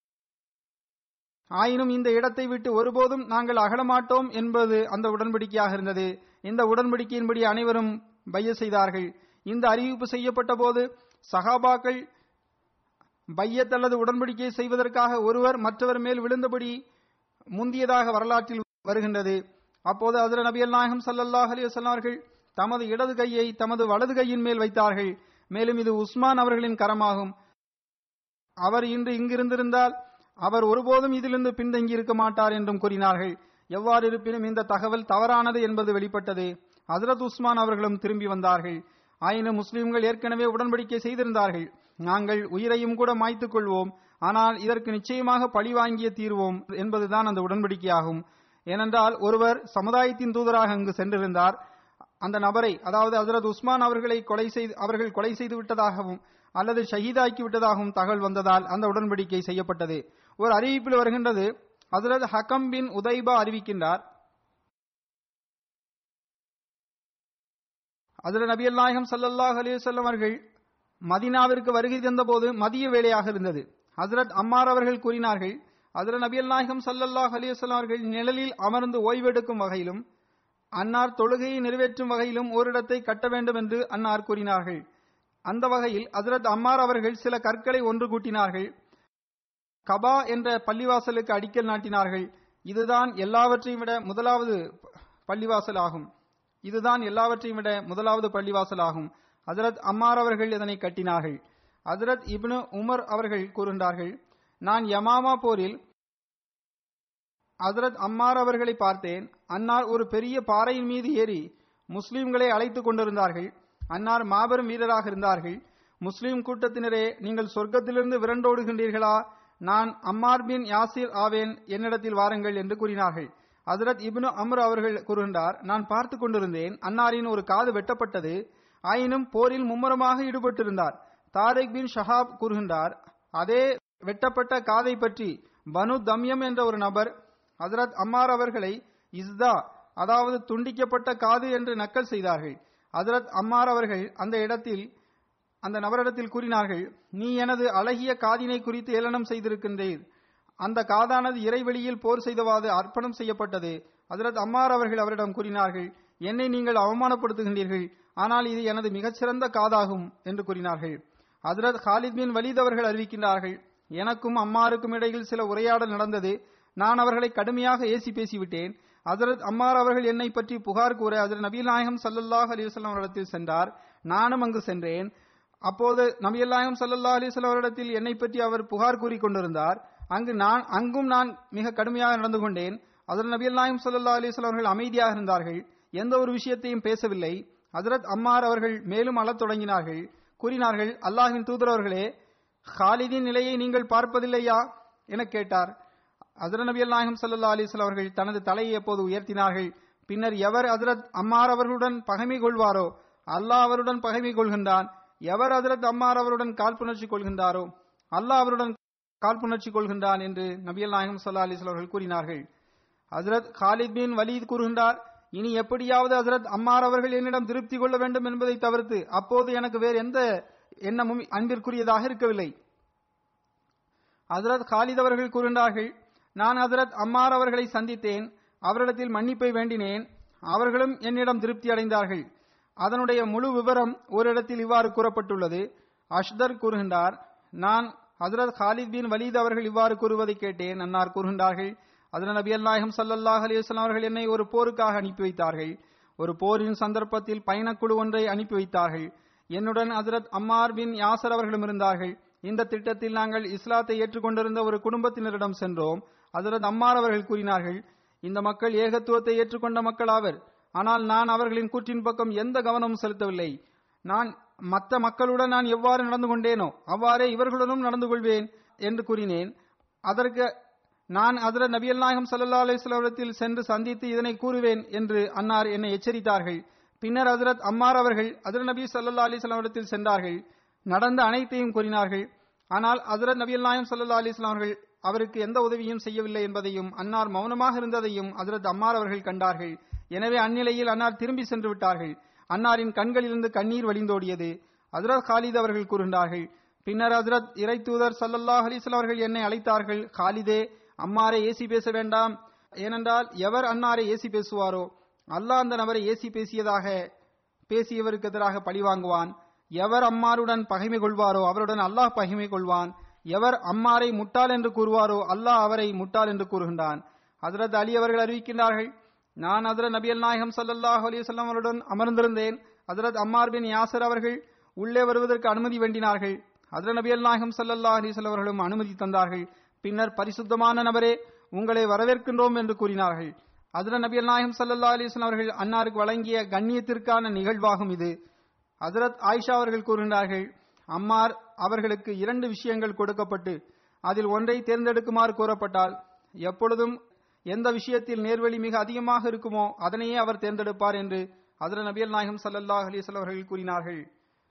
ஆயினும் இந்த இடத்தை விட்டு ஒருபோதும் நாங்கள் அகலமாட்டோம் என்பது அந்த உடன்படிக்கையாக இருந்தது இந்த உடன்படிக்கையின்படி அனைவரும் பைய செய்தார்கள் இந்த அறிவிப்பு செய்யப்பட்ட போது சகாபாக்கள் பையத் அல்லது உடன்படிக்கை செய்வதற்காக ஒருவர் மற்றவர் மேல் விழுந்தபடி முந்தியதாக வரலாற்றில் வருகின்றது அப்போது ஹஜரத் நபியல் நாயகம் ஸல்லல்லாஹு அலைஹி வஸல்லம் அவர்கள் தமது இடது கையை தமது வலது கையின் மேல் வைத்தார்கள் மேலும் இது உஸ்மான் அவர்களின் கரமாகும் அவர் இன்று இங்கிருந்திருந்தால் அவர் ஒருபோதும் இதிலிருந்து பின்தங்கி இருக்க மாட்டார் என்றும் கூறினார்கள் எவ்வாறு இருப்பினும் இந்த தகவல் தவறானது என்பது வெளிப்பட்டது ஹசரத் உஸ்மான் அவர்களும் திரும்பி வந்தார்கள் ஆயினும் முஸ்லிம்கள் ஏற்கனவே உடன்படிக்கை செய்திருந்தார்கள் நாங்கள் உயிரையும் கூட மாய்த்துக் கொள்வோம் ஆனால் இதற்கு நிச்சயமாக பழி வாங்கிய தீர்வோம் என்பதுதான் அந்த உடன்படிக்கையாகும் ஏனென்றால் ஒருவர் சமுதாயத்தின் தூதராக அங்கு சென்றிருந்தார் அந்த நபரை அதாவது ஹசரத் உஸ்மான் அவர்களை கொலை செய்து அவர்கள் கொலை செய்து விட்டதாகவும் அல்லது ஷஹீதாக்கி விட்டதாகவும் தகவல் வந்ததால் அந்த உடன்படிக்கை செய்யப்பட்டது ஒரு அறிவிப்பில் வருகின்றது ஹசரத் ஹக்கம் பின் உதைபா அறிவிக்கின்றார் ஹசரத் நபி நாயகம் ஸல்லல்லாஹு அலைஹி வஸல்லம் அவர்கள் மதீனாவிற்கு வருகை தந்தபோது மதிய வேளையாக இருந்தது ஹசரத் அம்மார் அவர்கள் கூறினார்கள் ஹசரத் நபி நாயகம் ஸல்லல்லாஹு அலைஹி வஸல்லம் அவர்கள் நிழலில் அமர்ந்து ஓய்வெடுக்கும் வகையிலும் அன்னார் தொழுகையை நிறைவேற்றும் வகையிலும் ஓரிடத்தை கட்ட வேண்டும் என்று அன்னார் கூறினார்கள் அந்த வகையில் ஹசரத் அம்மார் அவர்கள் சில கற்களை ஒன்று கூட்டினார்கள் கபா என்ற பள்ளிவாசலுக்கு அடிக்கல் நாட்டினார்கள் இதுதான் எல்லாவற்றையும் விட முதலாவது பள்ளிவாசல் ஆகும் இதுதான் எல்லாவற்றையும் விட முதலாவது பள்ளிவாசல் ஆகும் ஹஜரத் அம்மார் அவர்கள் இதனை கட்டினார்கள் ஹஜரத் இப்னு உமர் அவர்கள் கூறுகின்றார்கள் நான் யமாமா போரில் ஹஜரத் அம்மார் அவர்களை பார்த்தேன் அன்னார் ஒரு பெரிய பாறையின் மீது ஏறி முஸ்லிம்களை அழைத்துக் கொண்டிருந்தார்கள் அன்னார் மாபெரும் வீரராக இருந்தார்கள் முஸ்லிம் கூட்டத்தினரே நீங்கள் சொர்க்கத்திலிருந்து விரண்டோடுகின்றீர்களா நான் அம்மார் பின் யாசிர் ஆவேன் என்னிடத்தில் வாருங்கள் என்று கூறினார்கள் ஹசரத் இப்னு அம்ர் அவர்கள் கூறுகின்றார் நான் பார்த்து கொண்டிருந்தேன் அன்னாரின் ஒரு காது வெட்டப்பட்டது ஆயினும் போரில் மும்முரமாக ஈடுபட்டிருந்தார் தாரிக் பின் ஷஹாப் கூறுகின்றார் அதே வெட்டப்பட்ட காதை பற்றி பனு தம்யம் என்ற ஒரு நபர் ஹசரத் அம்மார் அவர்களை இஸ்தா அதாவது துண்டிக்கப்பட்ட காது என்று நக்கல் செய்தார்கள் ஹசரத் அம்மார் அவர்கள் அந்த இடத்தில் அந்த நபரிடத்தில் கூறினார்கள் நீ எனது அழகிய காதினை குறித்து ஏளனம் செய்திருக்கின்றீர் அந்த காதானது இறைவெளியில் போர் செய்தவாது அர்ப்பணம் செய்யப்பட்டது ஹசரத் அம்மார் அவர்கள் அவரிடம் கூறினார்கள் என்னை நீங்கள் அவமானப்படுத்துகின்றீர்கள் ஆனால் இது எனது மிகச்சிறந்த காதாகும் என்று கூறினார்கள் ஹசரத் ஹாலித் பின் வலீத் அவர்கள் அறிவிக்கின்றார்கள் எனக்கும் அம்மாருக்கும் இடையில் சில உரையாடல் நடந்தது நான் அவர்களை கடுமையாக ஏசி பேசிவிட்டேன் ஹசரத் அம்மார் அவர்கள் என்னை பற்றி புகார் கூற ஹசரத் நபீல் நாயகம் சல்லல்லாஹ் அலிவசல்லாம் அவரிடத்தில் சென்றார் நானும் அங்கு சென்றேன் அப்போது நபியல் நாயகம் சல்லல்லாஹ் அலிவசல்லாம் அவரிடத்தில் என்னை பற்றி அவர் புகார் கூறி கொண்டிருந்தார் அங்கு நான் அங்கும் நான் மிக கடுமையாக நடந்து கொண்டேன் ஹசரத் நபியல் நாயகம் சல்லல்லாஹ் அலிவசல்லாம் அவர்கள் அமைதியாக இருந்தார்கள் எந்த ஒரு விஷயத்தையும் பேசவில்லை ஹசரத் அம்மார் அவர்கள் மேலும் அழத் தொடங்கினார்கள் கூறினார்கள் அல்லாஹின் தூதரவர்களே ஹாலிதின் நிலையை நீங்கள் பார்ப்பதில்லையா என கேட்டார் ஹசரத் நபி நாயகம் சல்லா அலிஸ்லாம் அவர்கள் தனது தலையை எப்போது உயர்த்தினார்கள் பின்னர் எவர் ஹசரத் அம்மார் அவர்களுடன் பகைமை கொள்வாரோ அல்லாஹ் அவருடன் பகைமை கொள்கின்றான் எவர் ஹசரத் அம்மார் அவருடன் காழ்ப்புணர்ச்சி கொள்கின்றாரோ அல்லாஹ் அவருடன் காழ்ப்புணர்ச்சி கொள்கின்றான் என்று நபியல் நாயகம் சல்லா அலிஸ்லாம் அவர்கள் கூறினார்கள் ஹசரத் காலித் பின் வலீத் கூறுகின்றார் இனி எப்படியாவது ஹசரத் அம்மார் அவர்கள் என்னிடம் திருப்தி கொள்ள வேண்டும் என்பதை தவிர்த்து அப்போது எனக்கு வேறு எந்த எண்ணமும் அன்பிற்குரியதாக இருக்கவில்லை ஹசரத் காலித் அவர்கள் கூறுகின்றார்கள் நான் ஹசரத் அம்மார் அவர்களை சந்தித்தேன் அவரிடத்தில் மன்னிப்பை வேண்டினேன் அவர்களும் என்னிடம் திருப்தி அடைந்தார்கள் அதனுடைய முழு விவரம் ஒரு இடத்தில் இவ்வாறு கூறப்பட்டுள்ளது அஷ்தர் கூறுகின்றார் நான் ஹசரத் காலித் பின் வலீத் அவர்கள் இவ்வாறு கூறுவதை கேட்டேன் அன்னார் கூறுகின்றார்கள் அதன் நபி அல்லாஹம் சல்லாஹ் அலிவஸ்லாம் அவர்கள் என்னை ஒரு போருக்காக அனுப்பி வைத்தார்கள் ஒரு போரின் சந்தர்ப்பத்தில் பயணக்குழு ஒன்றை அனுப்பி வைத்தார்கள் என்னுடன் ஹசரத் அம்மார் பின் யாசர் அவர்களும் இருந்தார்கள் இந்த திட்டத்தில் நாங்கள் இஸ்லாத்தை ஏற்றுக்கொண்டிருந்த ஒரு குடும்பத்தினரிடம் சென்றோம் ஹசரத் அம்மார் அவர்கள் கூறினார்கள் இந்த மக்கள் ஏகத்துவத்தை ஏற்றுக்கொண்ட மக்கள் ஆவர் ஆனால் நான் அவர்களின் கூற்றின் பக்கம் எந்த கவனமும் செலுத்தவில்லை நான் மற்ற மக்களுடன் நான் எவ்வாறு நடந்து கொண்டேனோ அவ்வாறே இவர்களுடனும் நடந்து கொள்வேன் என்று கூறினேன் அதற்கு நான் அதர நபியல் நாயகம் சல்லா அலிஸ்லாத்தில் சென்று சந்தித்து இதனை கூறுவேன் என்று அன்னார் என்னை எச்சரித்தார்கள் பின்னர் ஹசரத் அம்மார் அவர்கள் அதர நபி சல்லா அலிஸ்லாமிடத்தில் சென்றார்கள் நடந்த அனைத்தையும் கூறினார்கள் ஆனால் ஹசரத் நபியல் நாயம் சல்லா அலிஸ்லாம் அவர்கள் அவருக்கு எந்த உதவியும் செய்யவில்லை என்பதையும் அன்னார் மௌனமாக இருந்ததையும் ஹசரத் அம்மார் அவர்கள் கண்டார்கள் எனவே அந்நிலையில் அன்னார் திரும்பி சென்று விட்டார்கள் அன்னாரின் கண்களிலிருந்து கண்ணீர் வழிந்தோடியது ஹசரத் காலித் அவர்கள் கூறுகின்றார்கள் பின்னர் ஹசரத் இறை தூதர் சல்லல்லாஹ் அலிஸ்லாம் அவர்கள் என்னை அழைத்தார்கள் காலிதே அம்மாரை ஏசி பேச வேண்டாம் ஏனென்றால் எவர் அன்னாரை ஏசி பேசுவாரோ அல்லாஹ் அந்த நபரை ஏசி பேசியதாக பேசியவருக்கு எதிராக பழிவாங்குவான் எவர் அம்மாருடன் பகைமை கொள்வாரோ அவருடன் அல்லாஹ் பகைமை கொள்வான் எவர் அம்மாரை முட்டாள் என்று கூறுவாரோ அல்லாஹ் அவரை முட்டாள் என்று கூறுகின்றான் ஹசரத் அலி அவர்கள் அறிவிக்கின்றார்கள் நான் ஹசரத் நபியல் நாயகம் சல்லாஹ் அலிவசல்லாம் அவருடன் அமர்ந்திருந்தேன் ஹசரத் அம்மார் பின் யாசர் அவர்கள் உள்ளே வருவதற்கு அனுமதி வேண்டினார்கள் ஹசரத் நபியல் நாயகம் சல்லல்லாஹ் அலிவசல்லம் அவர்களும் அனுமதி தந்தார்கள் பின்னர் பரிசுத்தமான நபரே உங்களை வரவேற்கின்றோம் என்று கூறினார்கள் ஹசரத் நபியல் நாயகம் சல்லா அலிஸ்லாம் அவர்கள் அன்னாருக்கு வழங்கிய கண்ணியத்திற்கான நிகழ்வாகும் இது ஹசரத் ஆயிஷா அவர்கள் கூறுகின்றார்கள் அம்மார் அவர்களுக்கு இரண்டு விஷயங்கள் கொடுக்கப்பட்டு அதில் ஒன்றை தேர்ந்தெடுக்குமாறு கூறப்பட்டால் எப்பொழுதும் எந்த விஷயத்தில் நேர்வழி மிக அதிகமாக இருக்குமோ அதனையே அவர் தேர்ந்தெடுப்பார் என்று ஹசரத் நபியல் நாயகம் சல்லல்லாஹ் அலிஸ்லாம் அவர்கள் கூறினார்கள்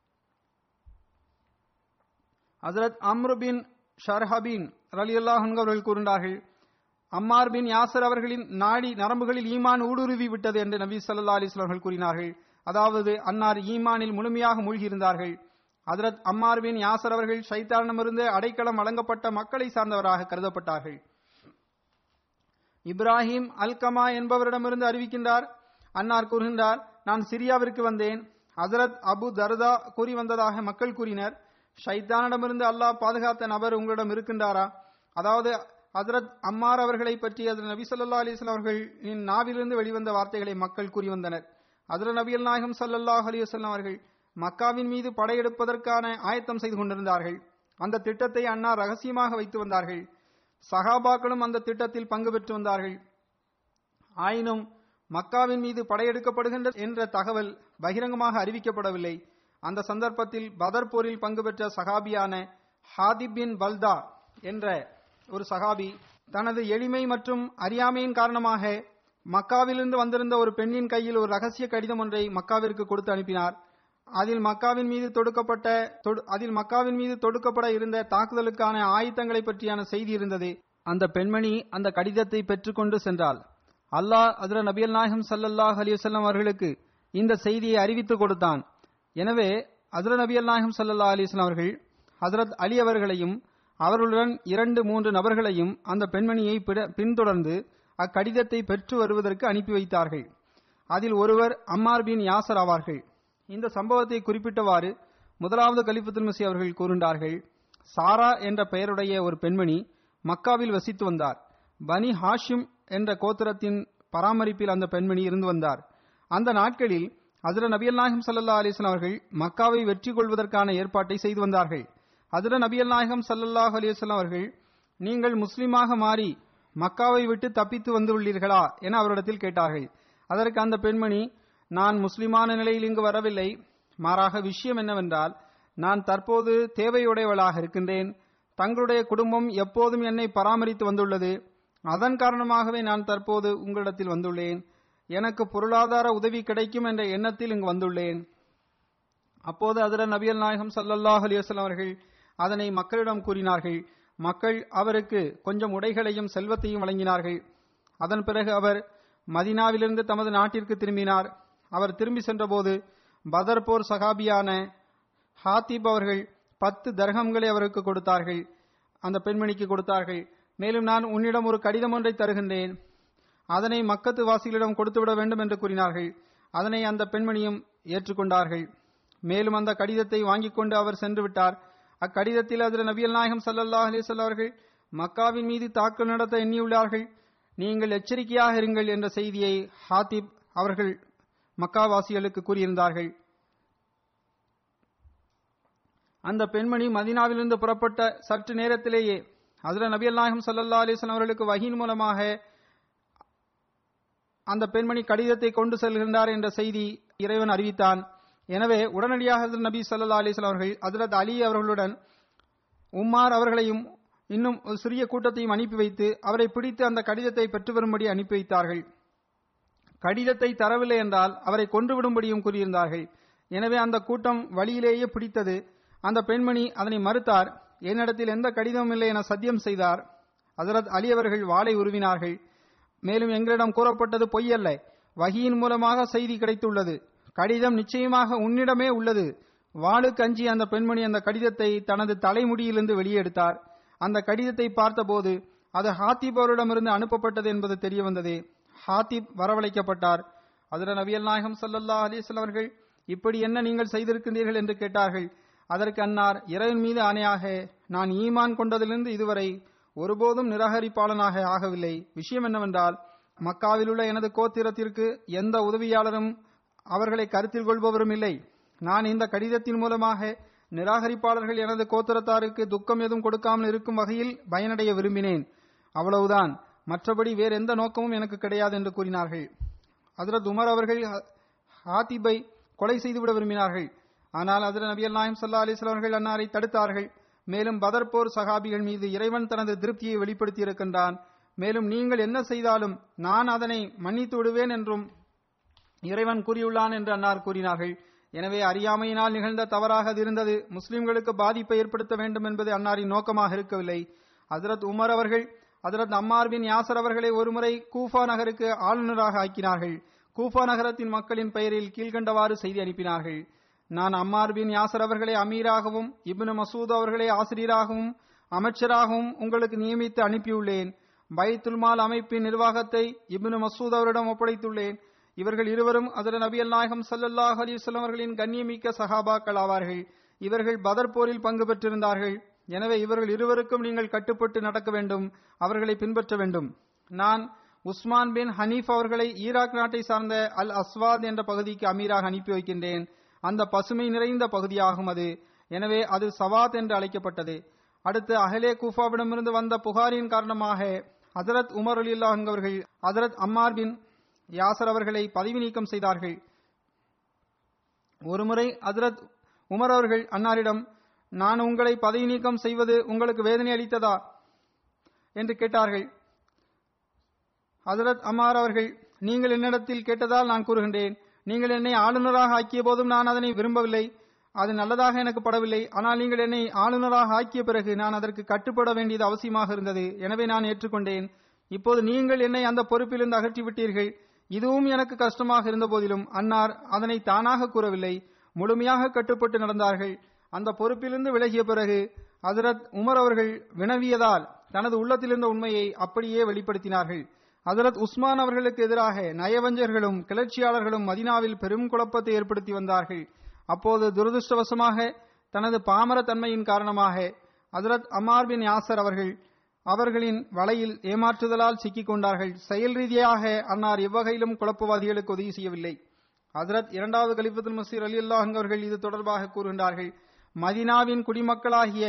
ஹசரத் அம்ரு பின் ஷர்ஹபின் ரலி அவர்கள் கூறினார்கள் அம்மார் பின் யாசர் அவர்களின் நாடி நரம்புகளில் ஈமான் ஊடுருவி விட்டது என்று நபி சல்லா அலிஸ்லாம் அவர்கள் கூறினார்கள் அதாவது அன்னார் ஈமானில் முழுமையாக மூழ்கியிருந்தார்கள் ஹதரத் அம்மார் பின் யாசர் அவர்கள் ஷைத்தானிடமிருந்து அடைக்கலம் வழங்கப்பட்ட மக்களை சார்ந்தவராக கருதப்பட்டார்கள் இப்ராஹிம் அல்கமா என்பவரிடமிருந்து அறிவிக்கின்றார் அன்னார் கூறுகின்றார் நான் சிரியாவிற்கு வந்தேன் ஹசரத் அபு தர்தா கூறி வந்ததாக மக்கள் கூறினர் ஷைத்தானிடமிருந்து அல்லாஹ் பாதுகாத்த நபர் உங்களிடம் இருக்கின்றாரா அதாவது ஹசரத் அம்மார் அவர்களை பற்றி அதில் நபி சொல்லா அலிஸ்லாம் அவர்களின் நாவிலிருந்து வெளிவந்த வார்த்தைகளை மக்கள் கூறி வந்தனர் அதில் நபியல் நாயகம் சல்லல்லாஹ் அலிவசல்லாம் அவர்கள் மக்காவின் மீது படையெடுப்பதற்கான ஆயத்தம் செய்து கொண்டிருந்தார்கள் அந்த திட்டத்தை அன்னார் ரகசியமாக வைத்து வந்தார்கள் சகாபாக்களும் அந்த திட்டத்தில் பங்கு பெற்று வந்தார்கள் ஆயினும் மக்காவின் மீது படையெடுக்கப்படுகின்ற என்ற தகவல் பகிரங்கமாக அறிவிக்கப்படவில்லை அந்த சந்தர்ப்பத்தில் பதர் போரில் பங்கு பெற்ற சகாபியான ஹாதிப் பின் பல்தா என்ற ஒரு சகாபி தனது எளிமை மற்றும் அறியாமையின் காரணமாக மக்காவிலிருந்து வந்திருந்த ஒரு பெண்ணின் கையில் ஒரு ரகசிய கடிதம் ஒன்றை மக்காவிற்கு கொடுத்து அனுப்பினார் அதில் மக்காவின் மீது தொடுக்கப்பட்ட தொடு- அதில் மக்காவின் மீது தொடுக்கப்பட இருந்த தாக்குதலுக்கான ஆயுதங்களை பற்றியான செய்தி இருந்தது அந்த பெண்மணி அந்த கடிதத்தை பெற்றுக்கொண்டு சென்றாள் அல்லாஹ் அதிர நபியல் நாயகம் ஸல்லல்லாஹு அலைஹி வஸல்லம் அவர்களுக்கு இந்த செய்தியை அறிவித்து கொடுத்தான் எனவே ஹஜ்ர நபியல் நாயகம் ஸல்லல்லாஹு அலைஹி வஸல்லம் அவர்கள் ஹஜ்ரத் அலி அவர்களையும் அவர்களுடன் இரண்டு மூன்று நபர்களையும் அந்த பெண்மணியை பிட- பின்தொடர்ந்து அக்கடிதத்தை பெற்று வருவதற்கு அனுப்பி வைத்தார்கள் அதில் ஒருவர் அம்மார் பின் யாசர் ஆவார்கள் இந்த சம்பவத்தை குறிப்பிட்டவாறு முதலாவது கலிஃபத்துல் மசி அவர்கள் கூறுகின்றார்கள் சாரா என்ற பெயருடைய ஒரு பெண்மணி மக்காவில் வசித்து வந்தார் பனி ஹாஷிம் என்ற கோத்திரத்தின் பராமரிப்பில் அந்த பெண்மணி இருந்து வந்தார் அந்த நாட்களில் ஹஜ்ர நபியல் நாயகம் சல்லல்லா அலிஸ்லாம் அவர்கள் மக்காவை வெற்றி கொள்வதற்கான ஏற்பாட்டை செய்து வந்தார்கள் ஹஜ்ர நபியல் நாயகம் சல்லல்லாஹு அலிஸ்லாம் அவர்கள் நீங்கள் முஸ்லிமாக மாறி மக்காவை விட்டு தப்பித்து வந்துள்ளீர்களா என அவரிடத்தில் கேட்டார்கள் அதற்கு அந்த பெண்மணி நான் முஸ்லிமான நிலையில் இங்கு வரவில்லை மாறாக விஷயம் என்னவென்றால் நான் தற்போது தேவையுடையவளாக இருக்கின்றேன் தங்களுடைய குடும்பம் எப்போதும் என்னை பராமரித்து வந்துள்ளது அதன் காரணமாகவே நான் தற்போது உங்களிடத்தில் வந்துள்ளேன் எனக்கு பொருளாதார உதவி கிடைக்கும் என்ற எண்ணத்தில் இங்கு வந்துள்ளேன் அப்போது அதிர நபியல் நாயகம் ஸல்லல்லாஹு அலைஹி வஸல்லம் அவர்கள் அதனை மக்களிடம் கூறினார்கள் மக்கள் அவருக்கு கொஞ்சம் உடைகளையும் செல்வத்தையும் வழங்கினார்கள் அதன் பிறகு அவர் மதினாவிலிருந்து தமது நாட்டிற்கு திரும்பினார் அவர் திரும்பி சென்றபோது பதர் போர் சகாபியான ஹாத்திப் அவர்கள் பத்து தர்கங்களை அவருக்கு கொடுத்தார்கள் அந்த பெண்மணிக்கு கொடுத்தார்கள் மேலும் நான் உன்னிடம் ஒரு கடிதம் ஒன்றை தருகின்றேன் அதனை மக்கத்து வாசிகளிடம் கொடுத்துவிட வேண்டும் என்று கூறினார்கள் அதனை அந்த பெண்மணியும் ஏற்றுக்கொண்டார்கள் மேலும் அந்த கடிதத்தை வாங்கிக் கொண்டு அவர் சென்று விட்டார் அக்கடிதத்தில் அதில் நபியல் நாயகம் ஸல்லல்லாஹு அலைஹி வஸல்லம் அவர்கள் மக்காவின் மீது தாக்குதல் நடத்த எண்ணியுள்ளார்கள் நீங்கள் எச்சரிக்கையாக இருங்கள் என்ற செய்தியை ஹாத்திப் அவர்கள் மக்காவாசிகளுக்கு கூறியிருந்தார்கள் அந்த பெண்மணி மதீனாவிலிருந்து புறப்பட்ட சற்று நேரத்திலேயே அதில் நபியல் நாயகம் ஸல்லல்லாஹு அலைஹி வஸல்லம் அவர்களுக்கு வஹீன் மூலமாக அந்த பெண்மணி கடிதத்தை கொண்டு செல்கின்றார் என்ற செய்தி இறைவன் அறிவித்தான் எனவே உடனடியாக ஹஜ்ரத் நபி ஸல்லல்லாஹு அலைஹி வஸல்லம் அவர்கள் ஹஜ்ரத் அலி அவர்களுடன் உம்மார் அவர்களையும் இன்னும் ஒரு சிறிய கூட்டத்தையும் அனுப்பி வைத்து அவரை பிடித்து அந்த கடிதத்தை பெற்று வரும்படி அனுப்பி வைத்தார்கள் கடிதத்தை தரவில்லை என்றால் அவரை கொன்றுவிடும்படியும் கூறியிருந்தார்கள் எனவே அந்த கூட்டம் வழியிலேயே பிடித்தது அந்த பெண்மணி அதனை மறுத்தார் என்னிடத்தில் எந்த கடிதமும் இல்லை என சத்தியம் செய்தார் ஹஜரத் அலி அவர்கள் வாளை உருவினார்கள் மேலும் எங்களிடம் கூறப்பட்டது பொய்யல்ல வகியின் மூலமாக செய்தி கிடைத்துள்ளது கடிதம் நிச்சயமாக உன்னிடமே உள்ளது வாளுக்கு அஞ்சி அந்த பெண்மணி அந்த கடிதத்தை தனது தலைமுடியிலிருந்து வெளியே எடுத்தார் அந்த கடிதத்தை பார்த்தபோது அது ஹாத்திப் அவரிடமிருந்து அனுப்பப்பட்டது என்பது தெரிய வந்தது ஹாத்திப் வரவழைக்கப்பட்டார் அதில் நபியல் நாயகம் ஸல்லல்லாஹு அலைஹி வஸல்லம் அவர்கள் இப்படி என்ன நீங்கள் செய்திருக்கின்றீர்கள் என்று கேட்டார்கள் அதற்கு அன்னார் இறைவன் மீது ஆணையாக நான் ஈமான் கொண்டதிலிருந்து இதுவரை ஒருபோதும் நிராகரிப்பாளனாக ஆகவில்லை விஷயம் என்னவென்றால் மக்காவில் உள்ள எனது கோத்திரத்திற்கு எந்த உதவியாளரும் அவர்களை கருத்தில் கொள்பவரும் இல்லை நான் இந்த கடிதத்தின் மூலமாக நிராகரிப்பாளர்கள் எனது கோத்திரத்தாருக்கு துக்கம் எதுவும் கொடுக்காமல் இருக்கும் வகையில் பயனடைய விரும்பினேன் அவ்வளவுதான் மற்றபடி வேறு எந்த நோக்கமும் எனக்கு கிடையாது என்று கூறினார்கள் ஹஜரத் உமர் அவர்கள் ஹ- ஹாத்திபை கொலை செய்துவிட விரும்பினார்கள் ஆனால் ஹஜரத் நபியல் நாயம் சல்லா அலிஸ்லாம் அவர்கள் அன்னாரை தடுத்தார்கள் மேலும் பதர் போர் சகாபிகள் மீது இறைவன் தனது திருப்தியை வெளிப்படுத்தி இருக்கின்றான் மேலும் நீங்கள் என்ன செய்தாலும் நான் அதனை மன்னித்து விடுவேன் என்றும் இறைவன் கூறியுள்ளான் என்று அன்னார் கூறினார்கள் எனவே அறியாமையினால் நிகழ்ந்த தவறாக அது இருந்தது முஸ்லிம்களுக்கு பாதிப்பை ஏற்படுத்த வேண்டும் என்பது அன்னாரின் நோக்கமாக இருக்கவில்லை ஹஜரத் உமர் அவர்கள் ஹஜரத் அம்மார் பின் யாசர் அவர்களை ஒருமுறை கூஃபா நகருக்கு ஆளுநராக ஆக்கினார்கள் கூஃபா நகரத்தின் மக்களின் பெயரில் கீழ்கண்டவாறு செய்தி அனுப்பினார்கள் நான் அம்மார் பின் யாசர் அவர்களை அமீராகவும் இப்னு மசூத் அவர்களை ஆசிரியராகவும் அமைச்சராகவும் உங்களுக்கு நியமித்து அனுப்பியுள்ளேன் பைத்துல் மால் அமைப்பின் நிர்வாகத்தை இப்னு மசூத் அவரிடம் ஒப்படைத்துள்ளேன் இவர்கள் இருவரும் அதர நபியல் நாயகம் ஸல்லல்லாஹு அலைஹி வஸல்லம் அவர்களின் கண்ணியமிக்க சஹாபாக்கள் ஆவார்கள் இவர்கள் பதர் போரில் பங்கு பெற்றிருந்தார்கள் எனவே இவர்கள் இருவருக்கும் நீங்கள் கட்டுப்பட்டு நடக்க வேண்டும் அவர்களை பின்பற்ற வேண்டும் நான் உஸ்மான் பின் ஹனீஃப் அவர்களை ஈராக் நாட்டை சார்ந்த அல் அஸ்வாத் என்ற பகுதிக்கு அமீராக அனுப்பி வைக்கின்றேன் அந்த பசுமை நிறைந்த பகுதியாகும் அது எனவே அது சவாத் என்று அழைக்கப்பட்டது அடுத்து அஹலே கூஃபாவிடமிருந்து வந்த புகாரின் காரணமாக ஹசரத் உமர் அலில்லா என்பவர்கள் ஹசரத் அம்மார் பின் யாசர் அவர்களை பதவி நீக்கம் செய்தார்கள் ஒருமுறை ஹசரத் உமர் அவர்கள் அன்னாரிடம் நான் உங்களை பதவி நீக்கம் செய்வது உங்களுக்கு வேதனை அளித்ததா என்று கேட்டார்கள் ஹசரத் அம்மார் அவர்கள் நீங்கள் என்னிடத்தில் கேட்டதால் நான் கூறுகின்றேன் நீங்கள் என்னை ஆளுநராக ஆக்கிய போதும் நான் அதனை விரும்பவில்லை அது நல்லதாக எனக்கு படவில்லை ஆனால் நீங்கள் என்னை ஆளுநராக ஆக்கிய பிறகு நான் அதற்கு கட்டுப்பட வேண்டியது அவசியமாக இருந்தது எனவே நான் ஏற்றுக்கொண்டேன் இப்போது நீங்கள் என்னை அந்த பொறுப்பிலிருந்து அகற்றி விட்டீர்கள் இதுவும் எனக்கு கஷ்டமாக இருந்த போதிலும் அன்னார் அதனை தானாக கூறவில்லை முழுமையாக கட்டுப்பட்டு நடந்தார்கள் அந்த பொறுப்பிலிருந்து விலகிய பிறகு ஹசரத் உமர் அவர்கள் வினவியதால் தனது உள்ளத்திலிருந்த உண்மையை அப்படியே வெளிப்படுத்தினார்கள் ஹசரத் உஸ்மான் அவர்களுக்கு எதிராக நயவஞ்சர்களும் கிளர்ச்சியாளர்களும் மதினாவில் பெரும் குழப்பத்தை ஏற்படுத்தி வந்தார்கள் அப்போது துரதிருஷ்டவசமாக தனது பாமர தன்மையின் காரணமாக ஹசரத் அமார் பின் யாசர் அவர்கள் அவர்களின் வலையில் ஏமாற்றுதலால் சிக்கிக் கொண்டார்கள் செயல் ரீதியாக அன்னார் எவ்வகையிலும் குழப்பவாதிகளுக்கு உதவி செய்யவில்லை ஹசரத் இரண்டாவது கலிபத்துல் மசீர் அலி அல்லாஹ் அவர்கள் இது தொடர்பாக கூறுகின்றார்கள் மதினாவின் குடிமக்களாகிய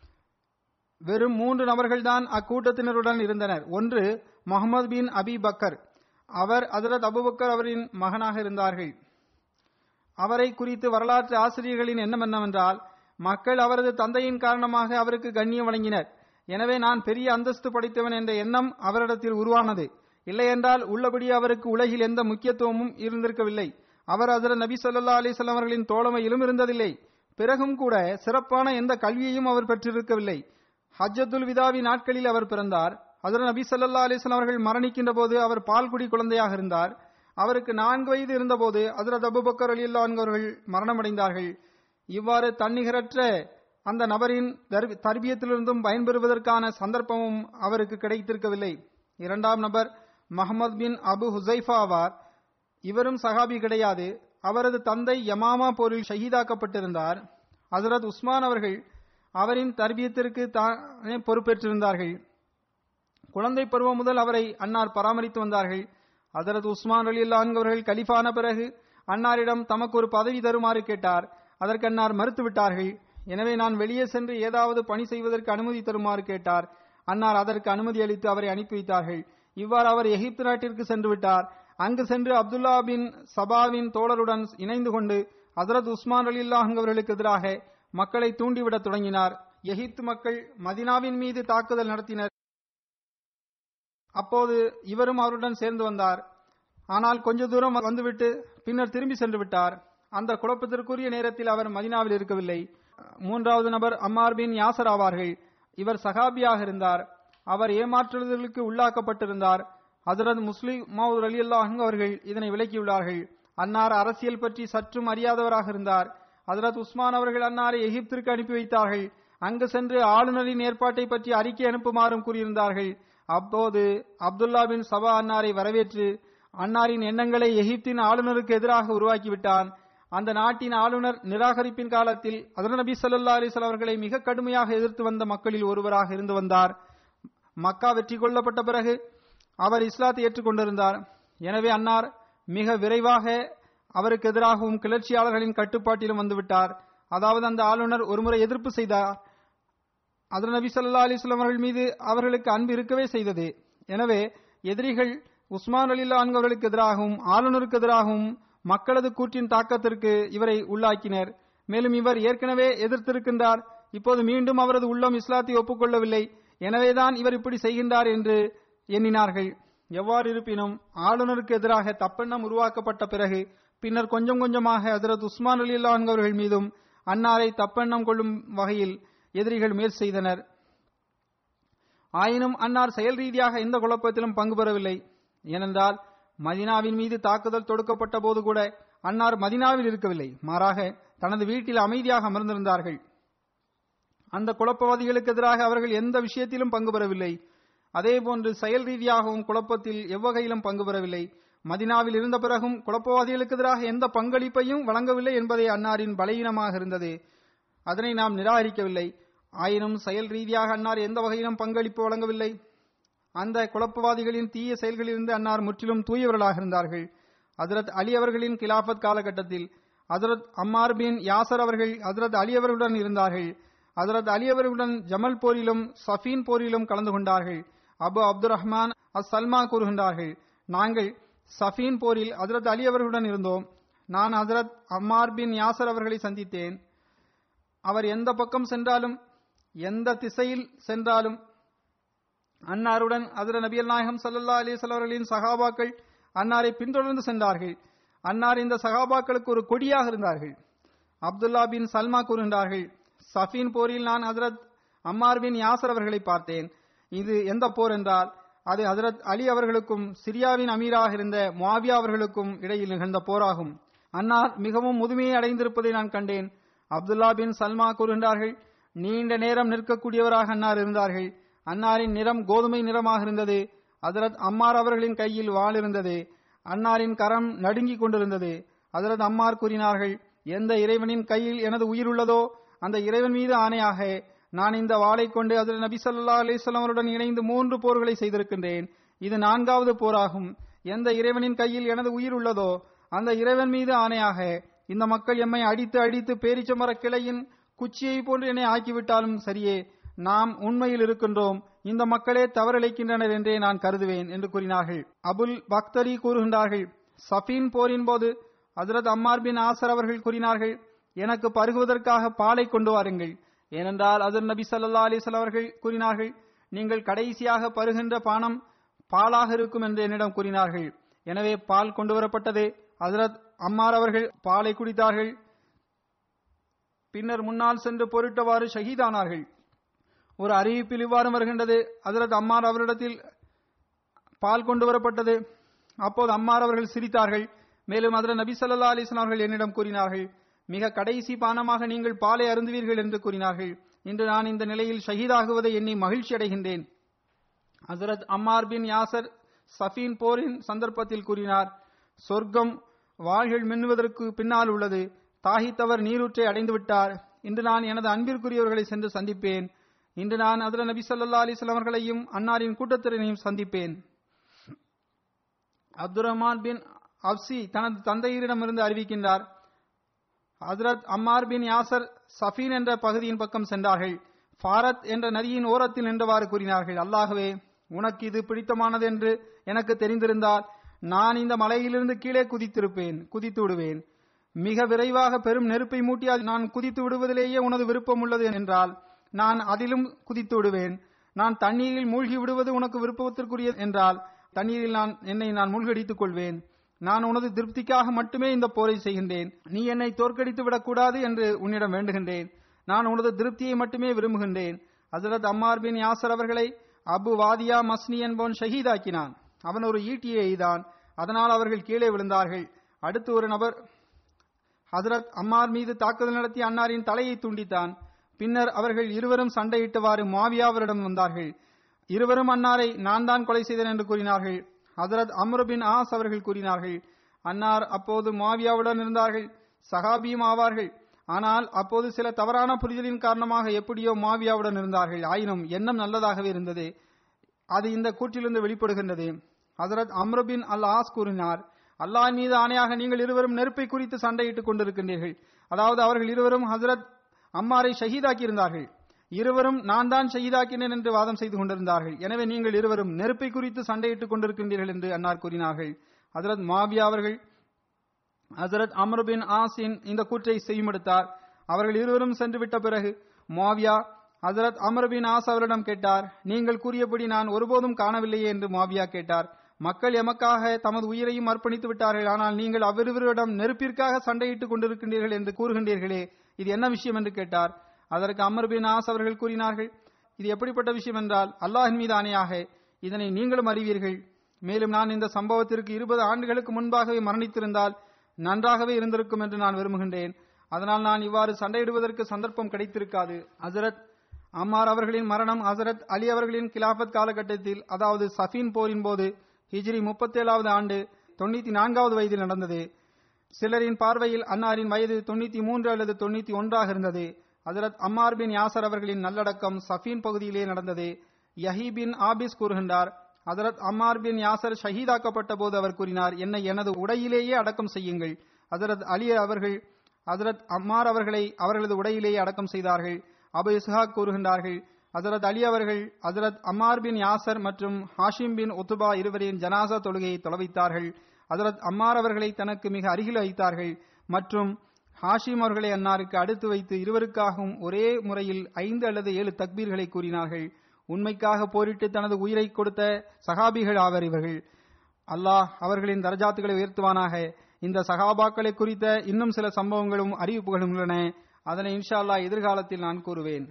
வெறும் மூன்று நபர்கள்தான் அக்கூட்டத்தினருடன் இருந்தனர் ஒன்று முகமது பின் அபி பக்கர் அவர் ஹசரத் அபுபக்கர் அவரின் மகனாக இருந்தார்கள் அவரை குறித்து வரலாற்று ஆசிரியர்களின் எண்ணம் என்னவென்றால் மக்கள் அவரது தந்தையின் காரணமாக அவருக்கு கண்ணியம் வழங்கினர் எனவே நான் பெரிய அந்தஸ்து படைத்தவன் என்ற எண்ணம் அவரிடத்தில் உருவானது இல்லையென்றால் உள்ளபடி அவருக்கு உலகில் எந்த முக்கியத்துவமும் இருந்திருக்கவில்லை அவர் ஹசரத் நபி ஸல்லல்லாஹு அலைஹி வஸல்லம் அவர்களின் தோழமையிலும் இருந்ததில்லை பிறகும் கூட சிறப்பான எந்த கல்வியையும் அவர் பெற்றிருக்கவில்லை ஹஜ்ஜத்துல் விதாவி நாட்களில் அவர் பிறந்தார் ஹசரத் நபி ஸல்லல்லாஹு அலைஹி வஸல்லம் அவர்கள் மரணிக்கின்ற போது அவர் பால்குடி குழந்தையாக இருந்தார் அவருக்கு நான்கு வயது இருந்தபோது ஹசரத் அபுபக்கர் அலியுல்லா அவர்கள் மரணமடைந்தார்கள் இவ்வாறு தன்னிகரற்ற அந்த நபரின் தர்பி- தர்பியத்திலிருந்தும் பயன்பெறுவதற்கான சந்தர்ப்பமும் அவருக்கு கிடைத்திருக்கவில்லை இரண்டாம் நபர் முஹம்மது பின் அபு ஹுசைஃபா ஆவார் இவரும் சஹாபி கிடையாது அவரது தந்தை யமாமா போரில் ஷஹீதாக்கப்பட்டிருந்தார் ஹசரத் உஸ்மான் அவர்கள் அவரின் தர்பியத்திற்கு தானே பொறுப்பேற்றிருந்தார்கள் குழந்தை பருவம் முதல் அவரை அன்னார் பராமரித்து வந்தார்கள் ஹசரத் உஸ்மான் அலி அவர்கள் கலிஃபான பிறகு அன்னாரிடம் தமக்கு ஒரு பதவி தருமாறு கேட்டார் அதற்கு அன்னார் மறுத்து விட்டார்கள் எனவே நான் வெளியே சென்று ஏதாவது பணி செய்வதற்கு அனுமதி தருமாறு கேட்டார் அன்னார் அதற்கு அனுமதி அளித்து அவரை அனுப்பி வைத்தார்கள் இவ்வாறு அவர் எகிப்து நாட்டிற்கு சென்று விட்டார் அங்கு சென்று அப்துல்லா பின் சபாவின் தோழருடன் இணைந்து கொண்டு ஹசரத் உஸ்மான் அலி அவர்களுக்கு எதிராக மக்களை தூண்டிவிடத் தொடங்கினார் எகிப்து மக்கள் மதினாவின் மீது தாக்குதல் நடத்தினர் அப்போது இவரும் அவருடன் சேர்ந்து வந்தார் ஆனால் கொஞ்ச தூரம் வந்துவிட்டு பின்னர் திரும்பி சென்று விட்டார் அந்த குழப்பத்திற்குரிய நேரத்தில் அவர் மதினாவில் இருக்கவில்லை மூன்றாவது நபர் அம்மார் பின் யாசர் ஆவார்கள் இவர் சகாபியாக இருந்தார் அவர் ஏமாற்றுதலுக்கு உள்ளாக்கப்பட்டிருந்தார் ஹசரத் முஸ்லிம் மவுத் அலி அவர்கள் இதனை விளக்கியுள்ளார்கள் அன்னார் அரசியல் பற்றி சற்றும் அறியாதவராக இருந்தார் ஹசரத் உஸ்மான் அவர்கள் அன்னாரை எகிப்திற்கு அனுப்பி வைத்தார்கள் அங்கு சென்று ஆளுநரின் ஏற்பாட்டை பற்றி அறிக்கை அனுப்புமாறும் கூறியிருந்தார்கள் அப்போது அப்துல்லா பின் சபா அன்னாரை வரவேற்று அன்னாரின் எண்ணங்களை எகிப்தின் ஆளுநருக்கு எதிராக உருவாக்கிவிட்டான் அந்த நாட்டின் ஆளுநர் நிராகரிப்பின் காலத்தில் அதர் நபி ஸல்லல்லாஹு அலைஹி வஸல்லம் அவர்களை மிக கடுமையாக எதிர்த்து வந்த மக்களில் ஒருவராக இருந்து வந்தார் மக்கா வெற்றி கொள்ளப்பட்ட பிறகு அவர் இஸ்லாத்தை ஏற்றுக்கொண்டிருந்தார் எனவே அன்னார் மிக விரைவாக அவருக்கு எதிராகவும் கிளர்ச்சியாளர்களின் கட்டுப்பாட்டிலும் வந்துவிட்டார் அதாவது அந்த ஆளுநர் ஒருமுறை எதிர்ப்பு செய்தார் அதர் நபி ஸல்லல்லாஹு அலைஹி வஸல்லம் அவர்கள் மீது அவர்களுக்கு அன்பு இருக்கவே செய்தது எனவே எதிரிகள் உஸ்மான் அலில்லா அவர்களுக்கு எதிராகவும் ஆளுநருக்கு எதிராகவும் மக்களது கூற்றின் தாக்கத்திற்கு இவரை உள்ளாக்கினர் மேலும் இவர் ஏற்கனவே எதிர்த்திருக்கின்றார் இப்போது மீண்டும் அவரது உள்ளம் இஸ்லாத்தை ஒப்புக்கொள்ளவில்லை எனவேதான் இவர் இப்படி செய்கின்றார் என்று எண்ணினார்கள் எவ்வாறு இருப்பினும் ஆளுநருக்கு எதிராக தப்பெண்ணம் உருவாக்கப்பட்ட பிறகு பின்னர் கொஞ்சம் கொஞ்சமாக ஹஜரத் உஸ்மான் அலி அவர்கள் மீதும் அன்னாரை தப்பெண்ணம் கொள்ளும் வகையில் எதிரிகள் மேல் செய்தனர் ஆயினும் அன்னார் செயல் ரீதியாக எந்த குழப்பத்திலும் பங்கு பெறவில்லை ஏனென்றால் மதினாவின் மீது தாக்குதல் தொடுக்கப்பட்ட போது கூட அன்னார் மதினாவில் இருக்கவில்லை மாறாக தனது வீட்டில் அமைதியாக அமர்ந்திருந்தார்கள் அந்த குழப்பவாதிகளுக்கு எதிராக அவர்கள் எந்த விஷயத்திலும் பங்கு பெறவில்லை அதேபோன்று செயல் ரீதியாகவும் குழப்பத்தில் எவ்வகையிலும் பங்கு பெறவில்லை மதினாவில் இருந்த பிறகும் குழப்பவாதிகளுக்கு எதிராக எந்த பங்களிப்பையும் வழங்கவில்லை என்பதே அன்னாரின் பலவீனமாக இருந்தது அதனை நாம் நிராகரிக்கவில்லை ஆயினும் செயல் ரீதியாக அன்னார் எந்த வகையிலும் பங்களிப்பு வழங்கவில்லை அந்த குழப்பவாதிகளின் தீய செயல்களிலிருந்து அன்னார் முற்றிலும் தூயவர்களாக இருந்தார்கள் ஹஜரத் அலி அவர்களின் கிலாஃபத் காலகட்டத்தில் ஹசரத் அம்மார் பின் யாசர் அவர்கள் ஹசரத் அலி அவர்களுடன் இருந்தார்கள் ஹசரத் அலி அவர்களுடன் ஜமல் போரிலும் சஃபீன் போரிலும் கலந்து கொண்டார்கள் Abu Abdul Rahman as Salma கூறுகின்றார்கள் நாங்கள் சஃபீன் போரில் ஹசரத் அலி அவர்களுடன் இருந்தோம் நான் ஹசரத் அம்மார் பின் யாசர் அவர்களை சந்தித்தேன் அவர் எந்த பக்கம் சென்றாலும் எந்த திசையில் சென்றாலும் அன்னாருடன் அதிர நபியல் நாயகம் சல்லல்லா அலிஸ்வல் அவர்களின் சகாபாக்கள் அன்னாரை பின்தொடர்ந்து சென்றார்கள் அன்னார் இந்த சகாபாக்களுக்கு ஒரு கொடியாக இருந்தார்கள் அப்துல்லா பின் சல்மா கூறுகின்றார்கள் சஃபீன் போரில் நான் ஹசரத் அம்மார் பின் யாசர் அவர்களை பார்த்தேன் இது எந்த போர் என்றால் அது ஹசரத் அலி அவர்களுக்கும் சிரியாவின் அமீராக இருந்த முவாவியா அவர்களுக்கும் இடையில் நிகழ்ந்த போராகும் அன்னார் மிகவும் முதுமையை அடைந்திருப்பதை நான் கண்டேன் அப்துல்லா பின் சல்மா கூறுகின்றார்கள் நீண்ட நேரம் நிற்கக்கூடியவராக அன்னார் இருந்தார்கள் அன்னாரின் நிறம் கோதுமை நிறமாக இருந்தது ஹசரத் அம்மார் அவர்களின் கையில் வாள் இருந்தது அன்னாரின் கரம் நடுங்கிக் கொண்டிருந்தது ஹசரத் அம்மார் கூறினார்கள் எந்த இறைவனின் கையில் எனது உயிர் உள்ளதோ அந்த இறைவன் மீது ஆணையாக நான் இந்த வாளை கொண்டு அதில் நபி சல்லா அலிஸ்லாம் அவருடன் இணைந்து மூன்று போர்களை செய்திருக்கின்றேன் இது நான்காவது போராகும் எந்த இறைவனின் கையில் எனது உயிர் உள்ளதோ அந்த இறைவன் மீது ஆணையாக இந்த மக்கள் எம்மை அடித்து அடித்து பேரிச்சமர கிளையின் குச்சியை போன்று என்னை ஆக்கிவிட்டாலும் சரியே நாம் உண்மையில் இருக்கின்றோம் இந்த மக்களே தவறிழைக்கின்றனர் என்றே நான் கருதுவேன் என்று கூறினார்கள் அபுல் பக்தரி கூறுகின்றார்கள் சஃபீன் போரின் போது ஹசரத் அம்மார் பின் ஆசர் அவர்கள் கூறினார்கள் எனக்கு பருகுவதற்காக பாலை கொண்டு வாருங்கள் ஏனென்றால் அதர் நபி சல்லா அலிஸ்லாம் அவர்கள் கூறினார்கள் நீங்கள் கடைசியாக பருகின்ற பானம் பாலாக இருக்கும் என்று என்னிடம் கூறினார்கள் எனவே பால் கொண்டு வரப்பட்டது ஹசரத் அம்மார் அவர்கள் பாலை குடித்தார்கள் பின்னர் முன்னால் சென்று பொருட்டவாறு ஷஹீதானார்கள் ஒரு அறிவிப்பில் இவ்வாறு வருகின்றது ஹசரத் அம்மார் அவரிடத்தில் பால் கொண்டு வரப்பட்டது அப்போது அம்மார் அவர்கள் சிரித்தார்கள் மேலும் அதில் நபி சல்லா அலிஸ்லாம் அவர்கள் என்னிடம் கூறினார்கள் மிக கடைசி பானமாக நீங்கள் பாலை அருந்துவீர்கள் என்று கூறினார்கள் இன்று நான் இந்த நிலையில் ஷஹீதாகுவதை எண்ணி மகிழ்ச்சி அடைகின்றேன் ஹசரத் அம்மார் பின் யாசர் சஃபீன் போரின் சந்தர்ப்பத்தில் கூறினார் சொர்க்கம் வாள்கள் மின்னுவதற்கு பின்னால் உள்ளது தாகித்தவர் நீரூற்றை அடைந்து விட்டார் இன்று நான் எனது அன்பிற்குரியவர்களை சென்று சந்திப்பேன் இன்று நான் அதில் நபி சல்லா அலிஸ்லாம் அவர்களையும் அன்னாரின் கூட்டத்தினரையும் சந்திப்பேன் அப்துல் ரஹ்மான் பின் அப்சி தனது தந்தையரிடமிருந்து அறிவிக்கின்றார் ஹசரத் அம்மார் பின் யாசர் சஃபீன் என்ற பகுதியின் பக்கம் சென்றார்கள் ஃபாரத் என்ற நதியின் ஓரத்தில் நின்றவாறு கூறினார்கள் அல்லாகவே உனக்கு இது பிடித்தமானது என்று எனக்கு தெரிந்திருந்தால் நான் இந்த மலையிலிருந்து கீழே குதித்திருப்பேன் குதித்து விடுவேன் மிக விரைவாக பெரும் நெருப்பை மூட்டி நான் குதித்து விடுவதிலேயே உனது விருப்பம் உள்ளது என்றால் நான் அதிலும் குதித்து விடுவேன் நான் தண்ணீரில் மூழ்கி விடுவது உனக்கு விருப்பத்திற்குரிய என்றால் தண்ணீரில் நான் என்னை நான் மூழ்கடித்துக் கொள்வேன் நான் உனது திருப்திக்காக மட்டுமே இந்த போரை செய்கின்றேன் நீ என்னை தோற்கடித்து விடக்கூடாது என்று உன்னிடம் வேண்டுகின்றேன் நான் உனது திருப்தியை மட்டுமே விரும்புகின்றேன் ஹசரத் அம்மார் பின் யாசர் அவர்களை அபு வாதியா மஸ்னி என்பவன் ஷஹீதாக்கினான் அவன் ஒரு ஈட்டியை எய்தான் அதனால் அவர்கள் கீழே விழுந்தார்கள் அடுத்து ஒரு நபர் ஹசரத் அம்மார் மீது தாக்குதல் நடத்தி அன்னாரின் தலையை துண்டித்தான் பின்னர் அவர்கள் இருவரும் சண்டையிட்டவாறு மாவியாவரிடம் வந்தார்கள் இருவரும் அன்னாரை நான் தான் கொலை செய்தேன் என்று கூறினார்கள் ஹசரத் அம்ரு பின் ஆஸ் அவர்கள் கூறினார்கள் அன்னார் அப்போது மாவியாவுடன் இருந்தார்கள் சஹாபியும் ஆவார்கள் ஆனால் அப்போது சில தவறான புரிதலின் காரணமாக எப்படியோ மாவியாவுடன் இருந்தார்கள் ஆயினும் எண்ணம் நல்லதாகவே இருந்தது அது இந்த கூற்றிலிருந்து வெளிப்படுகின்றது ஹசரத் அம்ரு பின் அல் ஆஸ் கூறினார் அல்லாஹ் மீது ஆணையாக நீங்கள் இருவரும் நெருப்பை குறித்து சண்டையிட்டுக் கொண்டிருக்கின்றீர்கள் அதாவது அவர்கள் இருவரும் ஹசரத் அம்மாரை ஷஹீதாக்கி இருந்தார்கள் இருவரும் நான் தான் ஷஹீதாக்கினேன் என்று வாதம் செய்து கொண்டிருந்தார்கள் எனவே நீங்கள் இருவரும் நெருப்பை குறித்து சண்டையிட்டுக் கொண்டிருக்கின்றீர்கள் என்று அன்னார் கூறினார்கள் ஹசரத் மாவியா அவர்கள் ஹசரத் அம்ரு பின் ஆசின் இந்த கூற்றை செய்யுமெடுத்தார் அவர்கள் இருவரும் சென்று விட்ட பிறகு மாவியா ஹசரத் அம்ரு பின் ஆஸ் அவரிடம் கேட்டார் நீங்கள் கூறியபடி நான் ஒருபோதும் காணவில்லையே என்று மாவியா கேட்டார் மக்கள் எமக்காக தமது உயிரையும் அர்ப்பணித்து விட்டார்கள் ஆனால் நீங்கள் அவ்விருவரிடம் நெருப்பிற்காக சண்டையிட்டுக் கொண்டிருக்கின்றீர்கள் என்று கூறுகின்றீர்களே இது என்ன விஷயம் என்று கேட்டார் அதற்கு அமர் பின் ஆஸ் அவர்கள் கூறினார்கள் இது எப்படிப்பட்ட விஷயம் என்றால் அல்லாஹின் மீது ஆணையாக இதனை நீங்களும் அறிவீர்கள் மேலும் நான் இந்த சம்பவத்திற்கு இருபது ஆண்டுகளுக்கு முன்பாகவே மரணித்திருந்தால் நன்றாகவே இருந்திருக்கும் என்று நான் விரும்புகின்றேன் அதனால் நான் இவ்வாறு சண்டையிடுவதற்கு சந்தர்ப்பம் கிடைத்திருக்காது ஹசரத் அம்மார் அவர்களின் மரணம் ஹசரத் அலி அவர்களின் கிலாபத் காலகட்டத்தில் அதாவது சஃபீன் போரின் போது ஹிஜ்ரி முப்பத்தேழாவது ஆண்டு தொண்ணூத்தி நான்காவது வயதில் நடந்தது சிலரின் பார்வையில் அன்னாரின் வயது தொண்ணூத்தி மூன்று அல்லது தொண்ணூத்தி ஒன்றாக இருந்தது ஹசரத் அம்மார் பின் யாசர் அவர்களின் நல்லடக்கம் சஃபீன் பகுதியிலே நடந்தது யஹி பின் ஆபிஸ் கூறுகின்றார் ஹசரத் அம்மார் பின் யாசர் ஷஹீதாக்கப்பட்ட போது அவர் கூறினார் என்னை எனது உடையிலேயே அடக்கம் செய்யுங்கள் ஹசரத் அலி அவர்கள் ஹசரத் அம்மார் அவர்களை அவர்களது உடையிலேயே அடக்கம் செய்தார்கள் அபு இஸ்ஹாக் கூறுகின்றார்கள் ஹசரத் அலி அவர்கள் ஹசரத் அம்மார் பின் யாசர் மற்றும் ஹாஷிம் பின் உத்துபா இருவரின் ஜனாசா தொழுகையை தொலைவித்தார்கள் ஹசரத் அம்மார் அவர்களை தனக்கு மிக அருகில் வைத்தார்கள் மற்றும் ஹாஷிம் அவர்களை அன்னாருக்கு அடுத்து வைத்து இருவருக்காகவும் ஒரே முறையில் ஐந்து அல்லது ஏழு தக்பீர்களை கூறினார்கள் உண்மைக்காக போரிட்டு தனது உயிரை கொடுத்த சகாபிகள் ஆவர் இவர்கள் அல்லாஹ் அவர்களின் தரஜாத்துகளை உயர்த்துவானாக இந்த சகாபாக்களை குறித்த இன்னும் சில சம்பவங்களும் அறிவிப்புகளும் உள்ளன அதனை இன்ஷா அல்லாஹ் எதிர்காலத்தில் நான் கூறுவேன்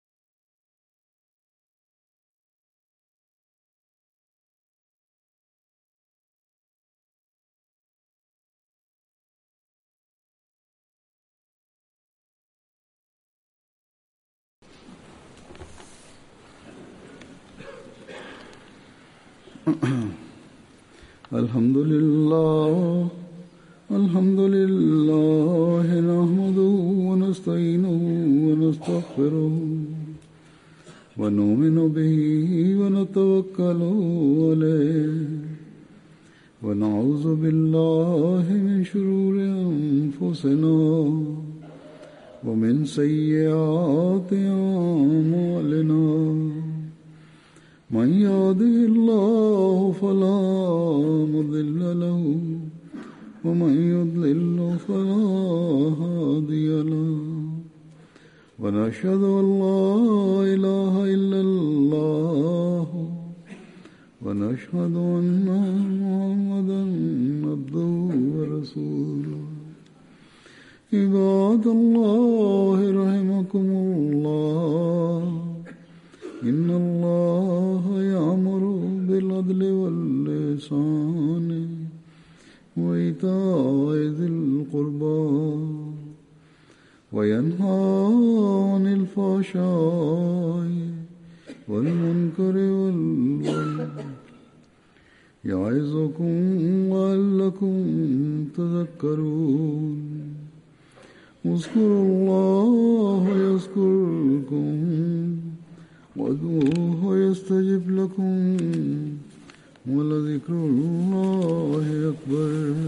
الحمد لله الحمد لله نحمده ونستعينه ونستغفره ونؤمن به ونتوكل عليه ونعوذ بالله من شرور أنفسنا ومن سيئات أعمالنا من يهده الله فلا مضل له ومن يضلل فلا هادي له ونشهد ان لا اله الا الله ونشهد ان محمدا عبده ورسوله عباد الله رحمكم الله إن الله يأمر بالعدل واللسان وإيتاء ذي القربى وينهى عن الفحشاء والمنكر والبغي يعظكم لعلكم تذكرون اذكروا الله يذكركم وادعوه يستجب لكم ولذكر الله أكبر